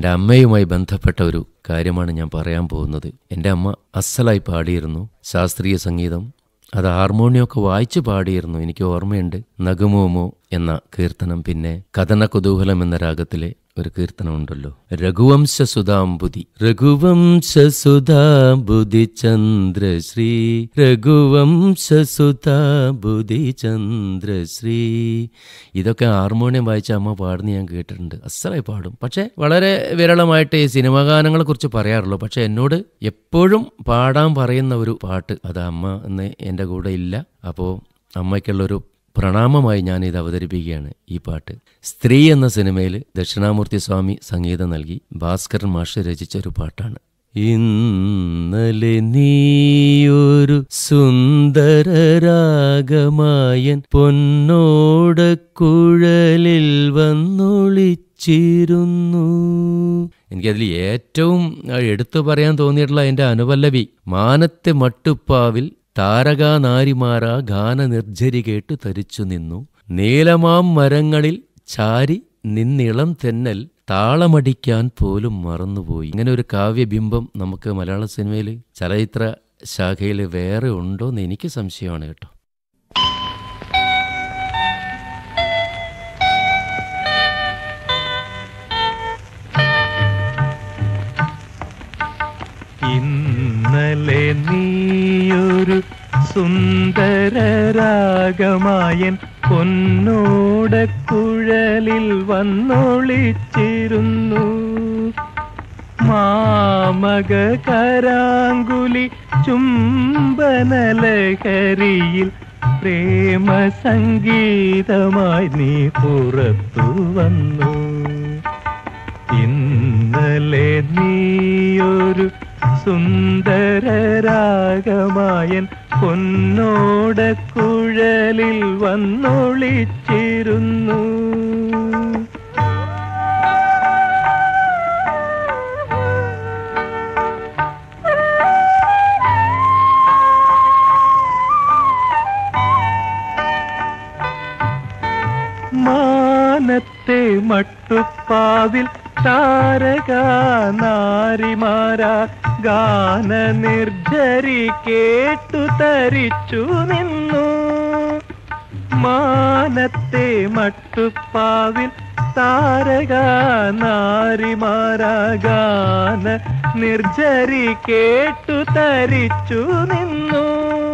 എൻ്റെ അമ്മയുമായി ബന്ധപ്പെട്ട ഒരു കാര്യമാണ് ഞാൻ പറയാൻ പോകുന്നത് എൻ്റെ അമ്മ അസലായി പാടിയിരുന്നു ശാസ്ത്രീയ സംഗീതം അത് ഹാർമോണിയമൊക്കെ വായിച്ചു പാടിയിരുന്നു എനിക്ക് ഓർമ്മയുണ്ട് നഗുമോമോ എന്ന കീർത്തനം പിന്നെ കഥന കുതൂഹലം എന്ന രാഗത്തിലെ ഒരു കീർത്തനമുണ്ടല്ലോ രഘുവംശ സുധാംബുതി രഘുവംശ സുധാംബുതി ചന്ദ്രശ്രീ രഘുവംശ സുധാംബുതി ചന്ദ്രശ്രീ ഇതൊക്കെ ഹാർമോണിയം വായിച്ച അമ്മ പാടുന്ന ഞാൻ കേട്ടിട്ടുണ്ട് അസലായി പാടും പക്ഷേ വളരെ വിരളമായിട്ട് ഈ സിനിമാ ഗാനങ്ങളെ കുറിച്ച് പറയാറുള്ളൂ പക്ഷെ എന്നോട് എപ്പോഴും പാടാൻ പറയുന്ന ഒരു പാട്ട് അത് അമ്മ എന്ന് എൻ്റെ കൂടെ ഇല്ല അപ്പോൾ അമ്മയ്ക്കുള്ളൊരു പ്രണാമമായി ഞാൻ ഇത് അവതരിപ്പിക്കുകയാണ് ഈ പാട്ട് സ്ത്രീ എന്ന സിനിമയിൽ ദക്ഷിണാമൂർത്തി സ്വാമി സംഗീതം നൽകി ഭാസ്കരൻ മാഷ് രചിച്ച ഒരു പാട്ടാണ് ഇന്നലെ നീയൊരു സുന്ദര രാഗമായൻ പൊന്നോടക്കുഴലിൽ വന്നൊളിച്ചിരുന്നു എനിക്കതിൽ ഏറ്റവും എടുത്തു പറയാൻ തോന്നിയിട്ടുള്ള എൻ്റെ അനുപല്ലവി മാനത്തെ മട്ടുപ്പാവിൽ താരകാനാരിമാര ഗാനനിർജ്ജരി കേട്ടു തരിച്ചു നിന്നു നീലമാം മരങ്ങളിൽ ചാരി നിന്നിളം തെന്നൽ താളമടിക്കാൻ പോലും മറന്നുപോയി ഇങ്ങനെ ഒരു കാവ്യബിംബം നമുക്ക് മലയാള സിനിമയിൽ ചലച്ചിത്ര ശാഖയിൽ വേറെ ഉണ്ടോ എന്ന് എനിക്ക് സംശയമാണ് കേട്ടോ ഇന്നലെ നീയൊരു സുന്ദര രാഗമായൻ പൊന്നോടക്കുഴലിൽ വന്നൊളിച്ചിരുന്നു മാമക കരാങ്കുലി ചുംബനലഹരിയിൽ പ്രേമ സംഗീതമായി നീ പുറത്തു വന്നു ഇന്നലെ നീയൊരു സുന്ദര രാഗമായൻ പൊന്നോടക്കുഴലിൽ വന്നൊളിച്ചിരുന്നു മാനത്തെ മട്ടുപ്പാവിൽ താരക നാരിമാരാ ഗാന നിർജരി കേട്ടു തരിച്ചു നിന്നു മാനത്തെ മട്ടുപ്പാവിൽ താരക നാരിമാരാ ഗാന നിർജരി കേട്ടു തരിച്ചു നിന്നു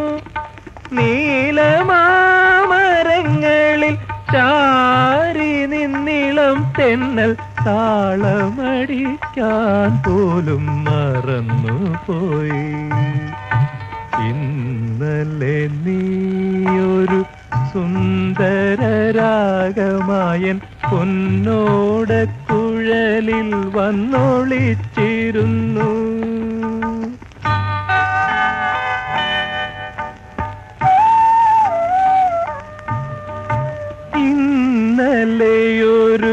നീലമാമരങ്ങളിൽ ചാരി നിന്നിളം തെന്നൽ താളമടിക്കാൻ പോലും മറന്നു പോയി ഇന്നലെ നീയൊരു സുന്ദര രാഗമായൻ പൊന്നോടക്കുഴലിൽ വന്നൊളിച്ചിരുന്നു ഇന്നലെയൊരു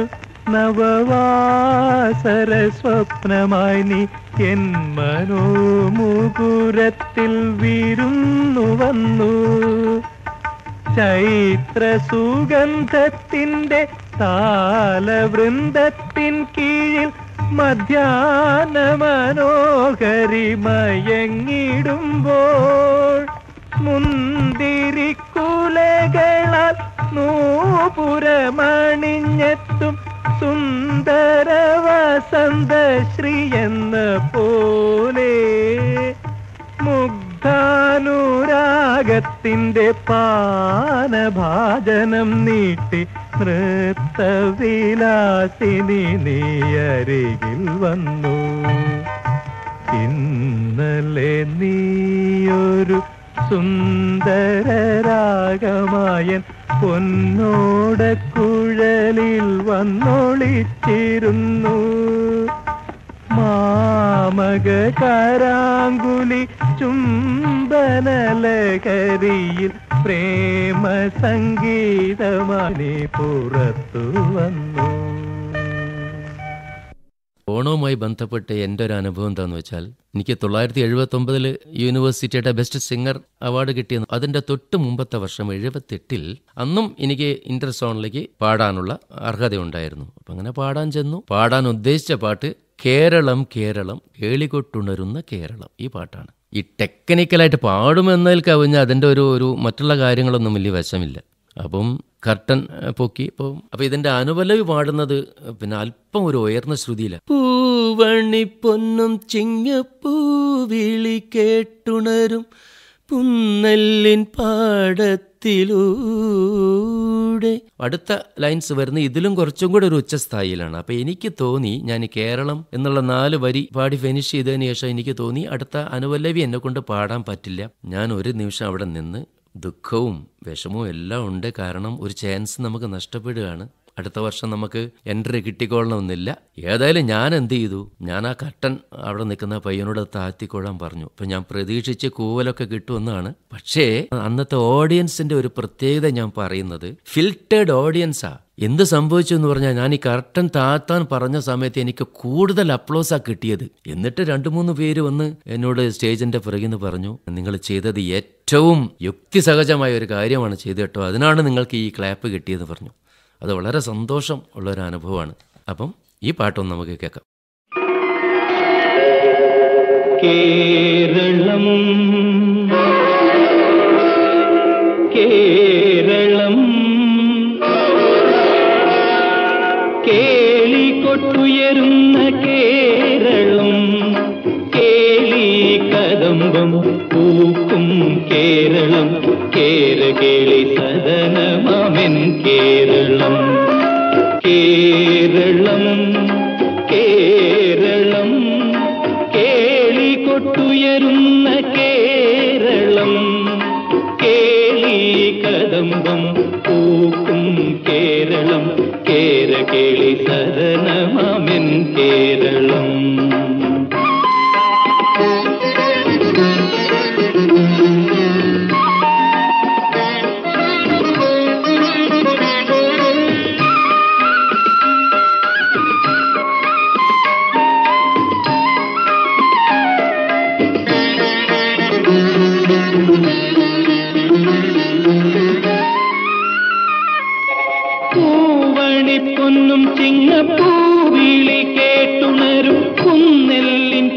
നവവാസര സ്വപ്നമായി നീ എൻ മനോമുകുരത്തിൽ വിരുന്നു വന്നു ചൈത്ര സുഗന്ധത്തിന്റെ താലവൃന്ദത്തിൻ കീഴിൽ മധ്യാന മനോഹരി മയങ്ങിടുമ്പോൾ മുന്തിരിക്കുലകളാൽ നൂപുരമണിഞ്ഞെത്തും സുന്ദര വസന്ത ശ്രീ എന്ന പോലെ മുഗ്ധാനുരാഗത്തിന്റെ പാനഭാജനം നീട്ടി നൃത്തവിലാസിനി നീ അരികിൽ വന്നു ഇന്നലെ നീയൊരു സുന്ദര രാഗമായൻ പൊന്നോടക്കുഴലിൽ വന്നൊളിച്ചിരുന്നു മാമക കരാങ്കുലി ചുംബനലകരിയിൽ പ്രേമ സംഗീതമണി പുറത്തു വന്നു ഓണവുമായി ബന്ധപ്പെട്ട് എൻ്റെ ഒരു അനുഭവം എന്താണെന്ന് വെച്ചാൽ എനിക്ക് തൊള്ളായിരത്തി എഴുപത്തി ഒമ്പതിൽ യൂണിവേഴ്സിറ്റിയുടെ ബെസ്റ്റ് സിംഗർ അവാർഡ് കിട്ടിയെന്ന് അതിൻ്റെ തൊട്ട് മുമ്പത്തെ വർഷം എഴുപത്തെട്ടിൽ അന്നും എനിക്ക് ഇന്റർ സോണിലേക്ക് പാടാനുള്ള അർഹത ഉണ്ടായിരുന്നു അപ്പം അങ്ങനെ പാടാൻ ചെന്നു പാടാൻ ഉദ്ദേശിച്ച പാട്ട് കേരളം കേരളം കേളികൊട്ടുണരുന്ന കേരളം ഈ പാട്ടാണ് ഈ ടെക്നിക്കലായിട്ട് പാടുമെന്നതിൽ കവിഞ്ഞ് അതിൻ്റെ ഒരു ഒരു മറ്റുള്ള കാര്യങ്ങളൊന്നും വലിയ വശമില്ല അപ്പം കർട്ടൻ ഏഹ്, പൊക്കി ഇപ്പോൾ അപ്പോൾ ഇതിൻ്റെ അനുപല്ലവി പാടുന്നത് പിന്നെ അല്പം ഒരു ഉയർന്ന ശ്രുതിയില്ല പൂവണി പൊന്നും ചിങ്ങപ്പൂവിളി കേട്ടുണരും പുന്നല്ലിൻ പാടത്തിലൂടെ അടുത്ത ലൈൻസ് വരുന്ന ഇതിലും കുറച്ചും കൂടെ ഒരു ഉച്ചസ്ഥായിലാണ് അപ്പൊ എനിക്ക് തോന്നി ഞാൻ ഈ കേരളം എന്നുള്ള നാല് വരി പാടി ഫിനിഷ് ചെയ്തതിന് ശേഷം എനിക്ക് തോന്നി അടുത്ത അനുപല്ലവി എന്നെ കൊണ്ട് പാടാൻ പറ്റില്ല ഞാൻ ഒരു നിമിഷം അവിടെ നിന്ന് ദുഃഖവും വിഷമവും എല്ലാം ഉണ്ട് കാരണം ഒരു ചാൻസ് നമുക്ക് നഷ്ടപ്പെടുകയാണ് അടുത്ത വർഷം നമുക്ക് എൻട്രി കിട്ടിക്കൊള്ളണമെന്നില്ല ഏതായാലും ഞാൻ എന്ത് ചെയ്തു ഞാൻ ആ കട്ടൻ അവിടെ നിൽക്കുന്ന പയ്യനോട് താഴ്ത്തിക്കൊള്ളാൻ പറഞ്ഞു അപ്പം ഞാൻ പ്രതീക്ഷിച്ച് കൂവലൊക്കെ കിട്ടുമെന്നാണ് പക്ഷേ അന്നത്തെ ഓഡിയൻസിന്റെ ഒരു പ്രത്യേകത ഞാൻ പറയുന്നത് ഫിൽറ്റേഡ് ഓഡിയൻസാ എന്ത് സംഭവിച്ചു എന്ന് പറഞ്ഞാൽ ഞാൻ ഈ കർട്ടൻ താത്താൻ പറഞ്ഞ സമയത്ത് എനിക്ക് കൂടുതൽ അപ്ലോസാ കിട്ടിയത് എന്നിട്ട് രണ്ടു മൂന്ന് പേര് വന്ന് എന്നോട് സ്റ്റേജിന്റെ പിറകിൽ നിന്ന് പറഞ്ഞു നിങ്ങൾ ചെയ്തത് ഏറ്റവും യുക്തിസഹജമായ ഒരു കാര്യമാണ് ചെയ്തത് കേട്ടോ അതിനാണ് നിങ്ങൾക്ക് ഈ ക്ലാപ്പ് കിട്ടിയെന്ന് പറഞ്ഞു അത് വളരെ സന്തോഷം ഉള്ള ഒരു അനുഭവമാണ് അപ്പം ഈ പാട്ടൊന്ന് നമുക്ക് കേൾക്കാം കേരളം കേരളം കേളികൊട്ടുയരുന്ന കേരളം കേളി കദംബം പൂക്കും കേരളം കേരകേളി സദനമാമെൻ കേരളം കേരളം കേരളം കേളികൊട്ടുയരുന്ന കേരളം കേളി കദംബം പൂക്കും കേരളം കേരകേളി സദനമാമെൻ കേരളം പൂവണിപ്പൊന്നും ചിങ്ങപ്പൂവിളി കേട്ടുണരും കുന്നെല്ലിൻ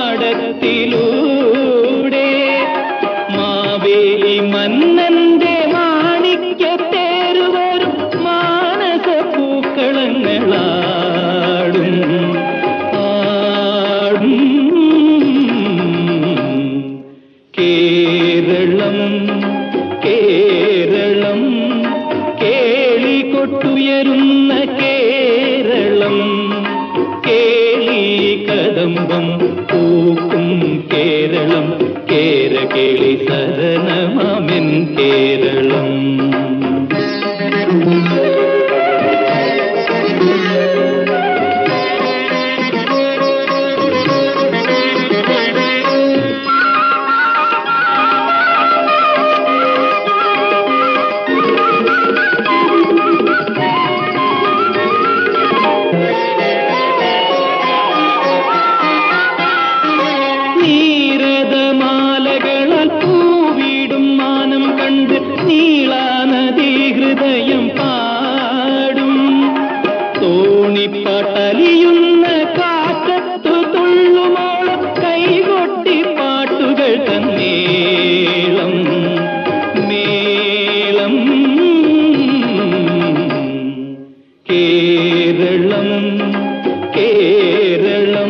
പാടത്തിലൂടെ മാവേലി മന്നന്റെ മാണിക്യത്തേരുവരും മാനസ പൂക്കളങ്ങളാടും ആടും കേരളം കേരളം കേളികൊട്ടുയരുന്ന കേരളം കേളി കദംബം പൂക്കും കേരളം കേരകേളി സദനമാമെൻ കേരളം നീരദമാലകളാൽ പൂവിടും മാനം കണ്ട് നീളാനദി ഹൃദയം പാടും തോണിപ്പാട്ടലിയുന്ന കാറ്റത്തു തുള്ളുമോളം കൈകൊട്ടി പാട്ടുകൾ തന്നേളം മേളം കേരളം കേരളം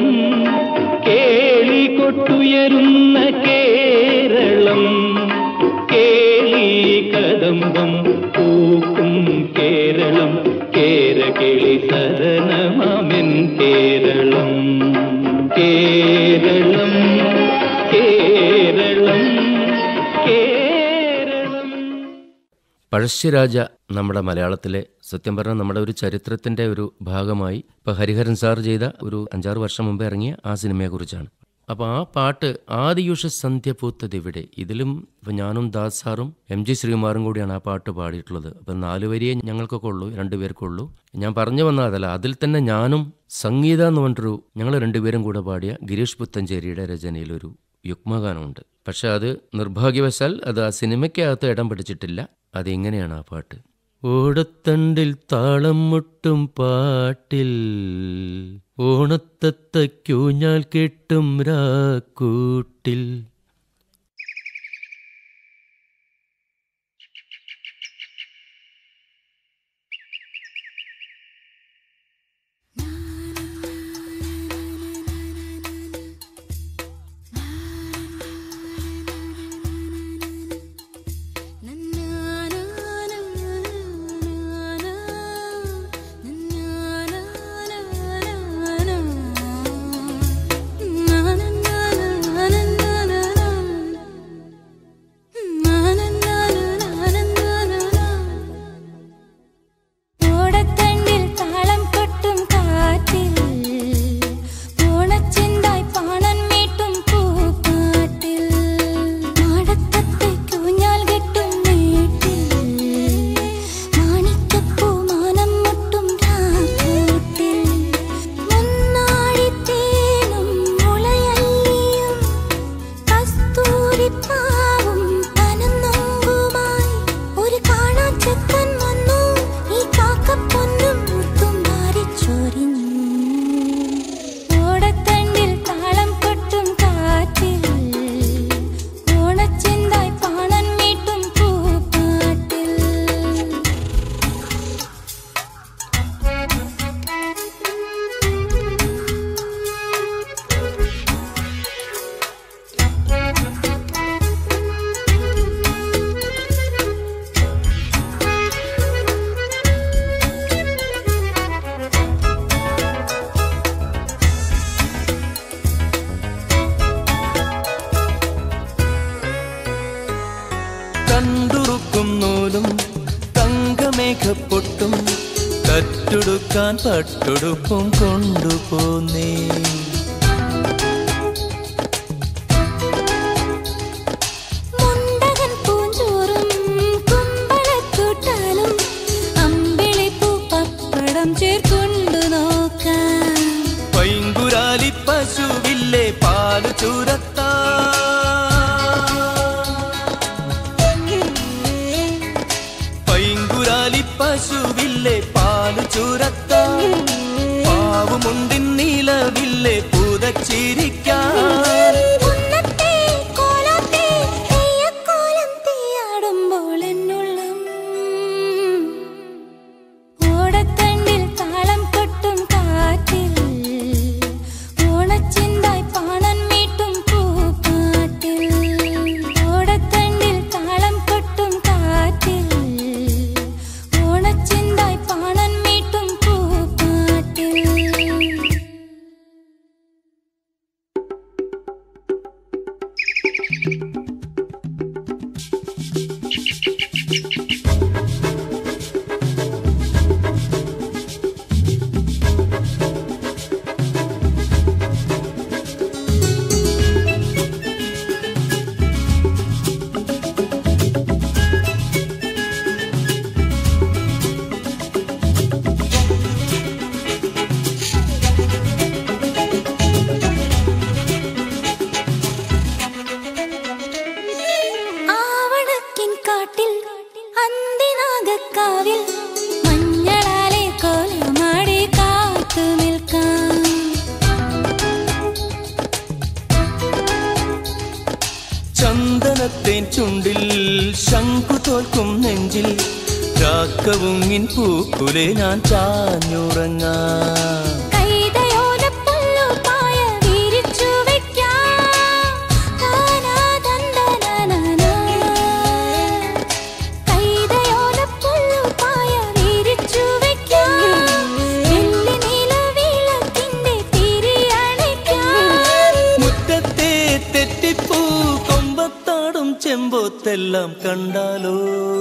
കേളികൊട്ടുയരുന്ന കേരളം കേളി കദംബം പൂക്കും കേരളം കേരകേളി സദനമാമെൻ കേരളം കേരളം കേരളം കേരളം പഴശ്ശിരാജ നമ്മുടെ മലയാളത്തിലെ സത്യം പറഞ്ഞാൽ നമ്മുടെ ഒരു ചരിത്രത്തിന്റെ ഒരു ഭാഗമായി ഇപ്പൊ ഹരിഹരൻ സാർ ചെയ്ത ഒരു അഞ്ചാറ് വർഷം മുമ്പ് ഇറങ്ങിയ ആ സിനിമയെക്കുറിച്ചാണ് അപ്പോൾ ആ പാട്ട് ആദിയുഷ സന്ധ്യ പൂത്തതിവിടെ ഇതിലും ഇപ്പം ഞാനും ദാസ് സാറും എം ജി ശ്രീകുമാറും കൂടിയാണ് ആ പാട്ട് പാടിയിട്ടുള്ളത് അപ്പം നാല് വരിയെ ഞങ്ങൾക്കൊക്കെ ഉള്ളൂ രണ്ടുപേർക്കേ ഉള്ളൂ ഞാൻ പറഞ്ഞു വന്ന അതല്ല അതിൽ തന്നെ ഞാനും സംഗീത എന്ന് പറഞ്ഞിട്ടൊരു ഞങ്ങൾ രണ്ടുപേരും കൂടെ പാടിയ ഗിരീഷ് പുത്തഞ്ചേരിയുടെ രചനയിലൊരു യുഗ്മഗാനമുണ്ട് പക്ഷെ അത് നിർഭാഗ്യവശാൽ അത് ആ സിനിമയ്ക്കകത്ത് ഇടം പിടിച്ചിട്ടില്ല അതിങ്ങനെയാണ് ആ പാട്ട് ഓടത്തണ്ടിൽ താളം മുട്ടും പാട്ടിൽ ഓണത്തത്തയ്ക്കൂഞ്ഞാൽ കെട്ടും രാക്കൂട്ടിൽ ഓടത്തണ്ടിൽ താളം കൊട്ടും കാറ്റിൽ ഓണച്ചിന്തായി പാണൻ മീട്ടും പൂപ്പാട്ടിൽ മാടത്തത്തെ കൂഞ്ഞാൽ കെട്ടും വീട്ടിൽ മാണിക്കപ്പൂ മാനം മുട്ടും രാക്കൂട്ടിൽ മുന്നാഴിത്തേനും മുളയല്ലിയും കസ്തൂരിപ്പാവും പനന്നൊങ്കുമായി ഒരു കാണാച്ചക്കൻ വന്നു ഈ കാക്കപ്പൊന്നും മുത്തും മാറിച്ചൊരിഞ്ഞു ഓടത്തണ്ടിൽ താളം കൊട്ടും കാറ്റിൽ ഓണച്ചിന്തായി പാണൻ മീട്ടും പൂപ്പാട്ടിൽ കണ്ടുറുക്കും നൂലും തങ്കമേഘപ്പൊട്ടും കറ്റുടുക്കാൻ പട്ടുടുപ്പും കൊണ്ടുപോന്നേ മുണ്ടകൻ പൂഞ്ചോറും കുമ്പളത്തൂട്ടാലും അമ്പിളിപ്പൂ പപ്പടം ചേർക്കൊണ്ടു നോക്കാം പൈങ്കുരാലി പശുവില്ലേ പാല് ചുരത്താ പൈങ്കുരാലി പശുവില്ലേ പാല് ചുരത്താ പാവുമുണ്ടിൻ നീലവില്ലേ പുതച്ചിരിക്കാൻ ഉന്നത്തെ കോലത്തെ തെയ്യക്കോലം തീയാടുമ്പോൾ എന്നുള്ളം ഓടത്തണ്ടിൽ താളം കൊട്ടും കാറ്റിൽ ഓണച്ചിന്തായി പാണൻ മീട്ടും പൂപ്പാട്ടിൽ ഓടത്തണ്ടിൽ താളം കൊട്ടും കാറ്റിൽ ഓണച്ചിന്തായി പാണൻ മീട്ടും പൂപ്പാട്ടിൽ ആവണക്കിൻ കാട്ടിൽ അന്തിനാഗക്കാവിൽ മഞ്ഞളാലെ കോലമാടി കാത്തു നിൽക്കാം ചന്ദനത്തേൻ ചുണ്ടിൽ ശംഖു തോൽക്കും നെഞ്ചിൽ ചാക്കവുങ്ങിൻ പൂക്കുലെ ഞാൻ ചാഞ്ഞുറങ്ങാം കൈതയോലപ്പുല്ലു പായ വിരിച്ചു വെക്കാം താനാ ദന്തനനന. കൈതയോലപ്പുല്ലു പായ വിരിച്ചു വെക്കാം വെള്ളി നിലവിളക്കിന്റെ തിരിയണയ്ക്കാം മുറ്റത്തെ തെറ്റിപ്പൂ കൊമ്പത്താടും ചെമ്പോത്തെല്ലാം കണ്ടാലോ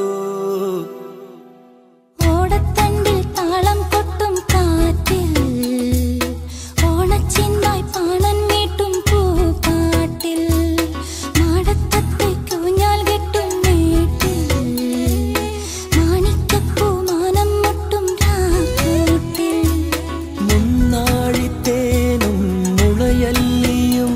ഓടത്തണ്ടിൽ താളം കൊട്ടും കാറ്റിൽ ഓണച്ചിന്തായി പാണൻ മീട്ടും പൂപ്പാട്ടിൽ മാടത്തത്തെ കൂഞ്ഞാൽ കെട്ടും വീട്ടിൽ മാണിക്കപ്പൂ മാനം മുട്ടും രാക്കൂട്ടിൽ മുന്നാഴിത്തേനും മുളയല്ലിയും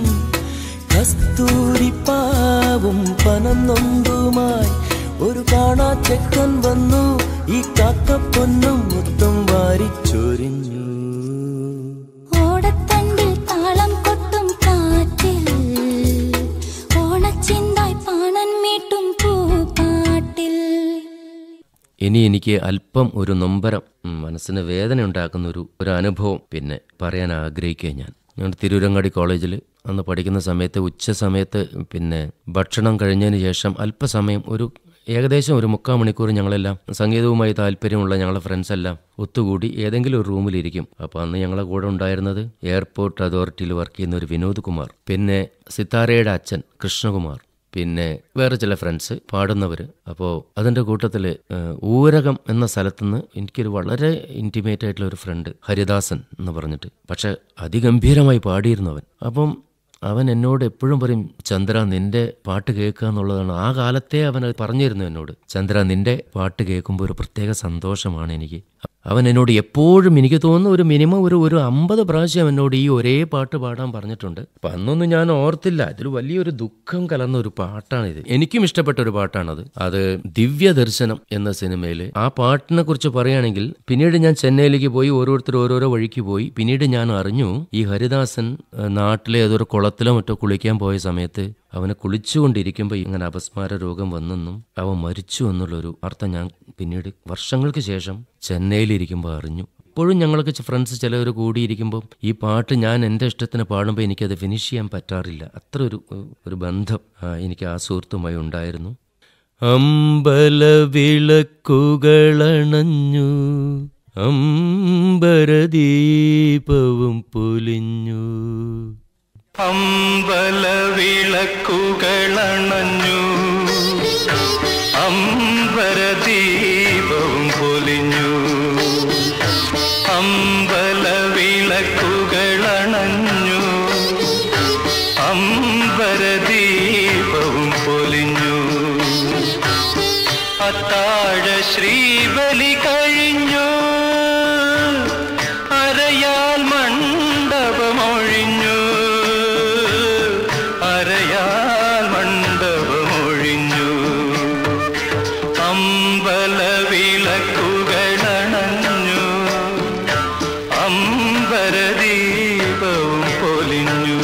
കസ്തൂരിപ്പാവും പനം നൊന്തുമായി ഒരു കാണാ ചെക്കൻ വന്നു ഈ കാക്കപ്പൊന്നും മുത്തും വാരിച്ചൊരിഞ്ഞു ഓടത്തണ്ടിൽ താളം കൊട്ടും കാറ്റിൽ ഓണച്ചിന്തായി പാണൻ മീട്ടും പൂപ്പാട്ടിൽ ഇനി എനിക്ക് അല്പം ഒരു നൊമ്പരം ഉം, മനസ്സിന് വേദന ഉണ്ടാക്കുന്ന ഒരു ഒരു അനുഭവം പിന്നെ പറയാൻ ആഗ്രഹിക്കുക ഞാൻ ഞാൻ തിരൂരങ്ങാടി കോളേജിൽ അന്ന് പഠിക്കുന്ന സമയത്ത് ഉച്ച സമയത്ത് പിന്നെ ഭക്ഷണം കഴിഞ്ഞതിന് ശേഷം അല്പസമയം ഒരു ഏകദേശം ഒരു മുക്കാൽ മണിക്കൂർ ഞങ്ങളെല്ലാം സംഗീതവുമായി താല്പര്യമുള്ള ഞങ്ങളെ ഫ്രണ്ട്സ് എല്ലാം ഒത്തുകൂടി ഏതെങ്കിലും ഒരു റൂമിലിരിക്കും അപ്പോൾ അന്ന് ഞങ്ങളെ കൂടെ ഉണ്ടായിരുന്നത് എയർപോർട്ട് അതോറിറ്റിയിൽ വർക്ക് ചെയ്യുന്ന ഒരു വിനോദ് കുമാർ പിന്നെ സിത്താരയുടെ അച്ഛൻ കൃഷ്ണകുമാർ പിന്നെ വേറെ ചില ഫ്രണ്ട്സ് പാടുന്നവർ അപ്പോൾ അതിൻ്റെ കൂട്ടത്തിൽ ഊരകം എന്ന സ്ഥലത്തുനിന്ന് എനിക്കൊരു വളരെ ഇൻറ്റിമേറ്റ് ആയിട്ടുള്ള ഒരു ഫ്രണ്ട് ഹരിദാസൻ എന്ന് പറഞ്ഞിട്ട് പക്ഷെ അതിഗംഭീരമായി പാടിയിരുന്നു അവൻ അപ്പം അവൻ എന്നോട് എപ്പോഴും പറയും ചന്ദ്ര നിന്റെ പാട്ട് കേൾക്കുക എന്നുള്ളതാണ് ആ കാലത്തെ അവൻ അത് പറഞ്ഞിരുന്നു എന്നോട് ചന്ദ്ര നിന്റെ പാട്ട് കേൾക്കുമ്പോൾ ഒരു പ്രത്യേക സന്തോഷമാണ് എനിക്ക് അവൻ എന്നോട് എപ്പോഴും എനിക്ക് തോന്നുന്നു ഒരു മിനിമം ഒരു ഒരു അമ്പത് പ്രാവശ്യം എന്നോട് ഈ ഒരേ പാട്ട് പാടാൻ പറഞ്ഞിട്ടുണ്ട് അപ്പം അന്നൊന്നും ഞാൻ ഓർത്തില്ല ഇതിൽ വലിയൊരു ദുഃഖം കലർന്ന ഒരു പാട്ടാണിത് എനിക്കും ഇഷ്ടപ്പെട്ട ഒരു പാട്ടാണത് അത് ദിവ്യ ദർശനം എന്ന സിനിമയിൽ ആ പാട്ടിനെ കുറിച്ച് പറയുകയാണെങ്കിൽ പിന്നീട് ഞാൻ ചെന്നൈയിലേക്ക് പോയി ഓരോരുത്തർ ഓരോരോ വഴിക്ക് പോയി പിന്നീട് ഞാൻ അറിഞ്ഞു ഈ ഹരിദാസൻ ഏഹ്, നാട്ടിലെ ഏതൊരു കുളത്തിലോ മറ്റോ കുളിക്കാൻ പോയ സമയത്ത് അവനെ കുളിച്ചുകൊണ്ടിരിക്കുമ്പോൾ ഇങ്ങനെ അപസ്മാര രോഗം വന്നെന്നും അവൻ മരിച്ചു എന്നുള്ളൊരു അർത്ഥം ഞാൻ പിന്നീട് വർഷങ്ങൾക്ക് ശേഷം ചെന്നൈയിലിരിക്കുമ്പോൾ അറിഞ്ഞു ഇപ്പോഴും ഞങ്ങൾക്ക് ഫ്രണ്ട്സ് ചിലവർ കൂടിയിരിക്കുമ്പോൾ ഈ പാട്ട് ഞാൻ എൻ്റെ ഇഷ്ടത്തിന് പാടുമ്പോൾ എനിക്കത് ഫിനിഷ് ചെയ്യാൻ പറ്റാറില്ല അത്ര ഒരു ഒരു ബന്ധം ആ, എനിക്ക് ആ സുഹൃത്തുമായി ഉണ്ടായിരുന്നു അമ്പല വിളക്കുകളണഞ്ഞു അമ്പരദീപവും പൊലിഞ്ഞു അമ്പല വിളക്കുകളണഞ്ഞു അമ്പരദീപവും പൊലിഞ്ഞു അമ്പല വിളക്കുകളണഞ്ഞു അമ്പരദീപവും പൊലിഞ്ഞു അത്താഴ ശ്രീബലി കഴിഞ്ഞു അരയാൽ മണ്ഡപമൊഴിഞ്ഞു അരയാൽ മണ്ഡപമൊഴിഞ്ഞു അമ്പല വിളക്കുകളണഞ്ഞു അമ്പരദീപവും പൊലിഞ്ഞു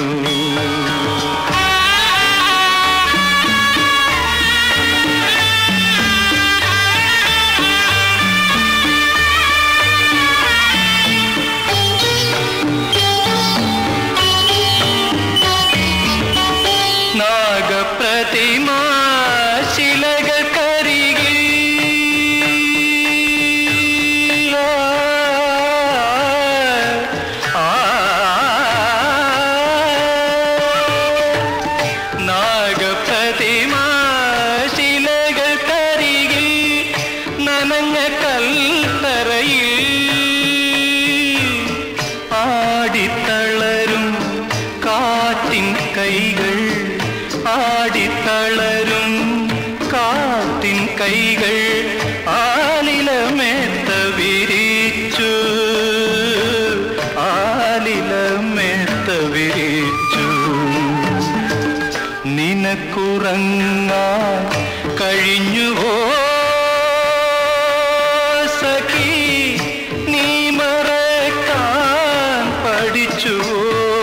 നാഗപ്രതിമ ശിലകരികിൽ ആ നാഗപ്രതിമ ശിലകരികിൽ നനഞ്ഞ കൽത്തറയിൽ ആടിത്തളരും കാറ്റിൻ കൈകൾ ആടിത്തളരും കാറ്റിൻ കൈകൾ ആലിലമേത്ത വിരിച്ചു ആലിലമേത്ത വിരിച്ചു നിനക്കുറങ്ങാൻ കഴിഞ്ഞുവോ സഖി നീ മറക്കാൻ പഠിച്ചുവോ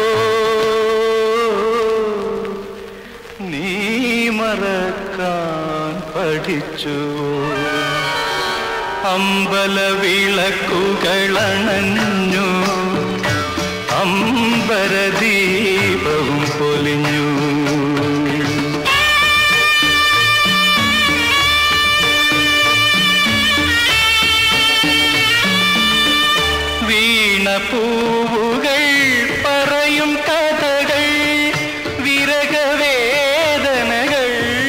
നീ മറക്കാൻ പഠിച്ചുവോ അമ്പല വിളക്കുകളണഞ്ഞു അമ്പരദീപവും പൊലിഞ്ഞു വീണപൂവുകൾ പറയും കഥകൾ വിരകവേദനകൾ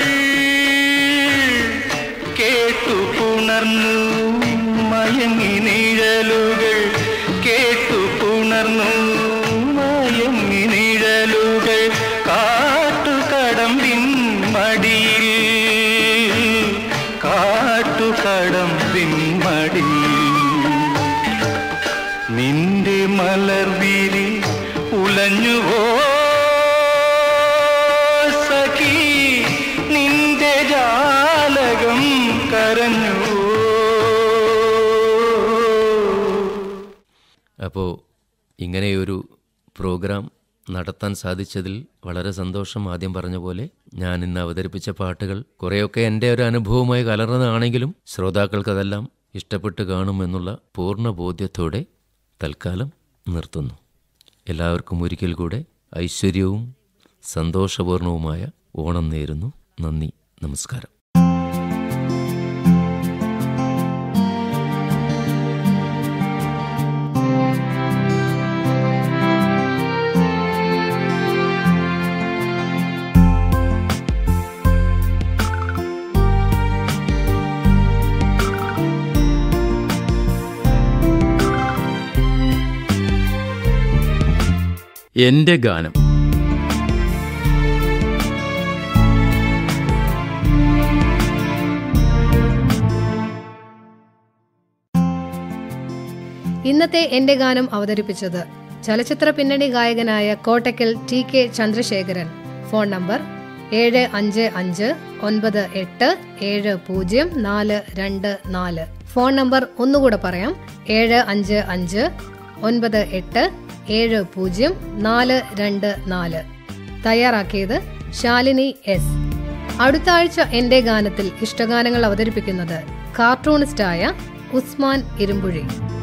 കേട്ടു പുണർന്നു മയങ്ങി നിഴലുകൾ കേട്ടു പുണർന്നു മയങ്ങി ഇങ്ങനെയൊരു പ്രോഗ്രാം നടത്താൻ സാധിച്ചതിൽ വളരെ സന്തോഷം ആദ്യം പറഞ്ഞ പോലെ ഞാൻ ഇന്ന് അവതരിപ്പിച്ച പാട്ടുകൾ കുറേയൊക്കെ എൻ്റെ ഒരു അനുഭവമായി കലർന്നതാണെങ്കിലും ശ്രോതാക്കൾക്കതെല്ലാം ഇഷ്ടപ്പെട്ട് കാണുമെന്നുള്ള പൂർണ്ണ ബോധ്യത്തോടെ തൽക്കാലം നിർത്തുന്നു എല്ലാവർക്കും ഒരിക്കൽ കൂടെ ഐശ്വര്യവും സന്തോഷപൂർണവുമായ ഓണം നേരുന്നു നന്ദി നമസ്കാരം എന്റെ ഗാനം ഇന്നത്തെ എന്റെ ഗാനം അവതരിപ്പിച്ചത് ചലച്ചിത്ര പിന്നണി ഗായകനായ Kottakkal T K Chandrasekharan phone number ഏഴ് അഞ്ച് അഞ്ച് ഒൻപത് എട്ട് ഏഴ് പൂജ്യം നാല് രണ്ട് നാല് ഫോൺ നമ്പർ ഒന്നുകൂടെ പറയാം ഏഴ് അഞ്ച് അഞ്ച് ഒൻപത് എട്ട് ഏഴ് പൂജ്യം നാല് രണ്ട് നാല് തയ്യാറാക്കിയത് ശാലിനി എസ് അടുത്ത ആഴ്ച എന്റെ ഗാനത്തിൽ ഇഷ്ടഗാനങ്ങൾ അവതരിപ്പിക്കുന്നത് കാർട്ടൂണിസ്റ്റായ ഉസ്മാൻ ഇരുമ്പുഴി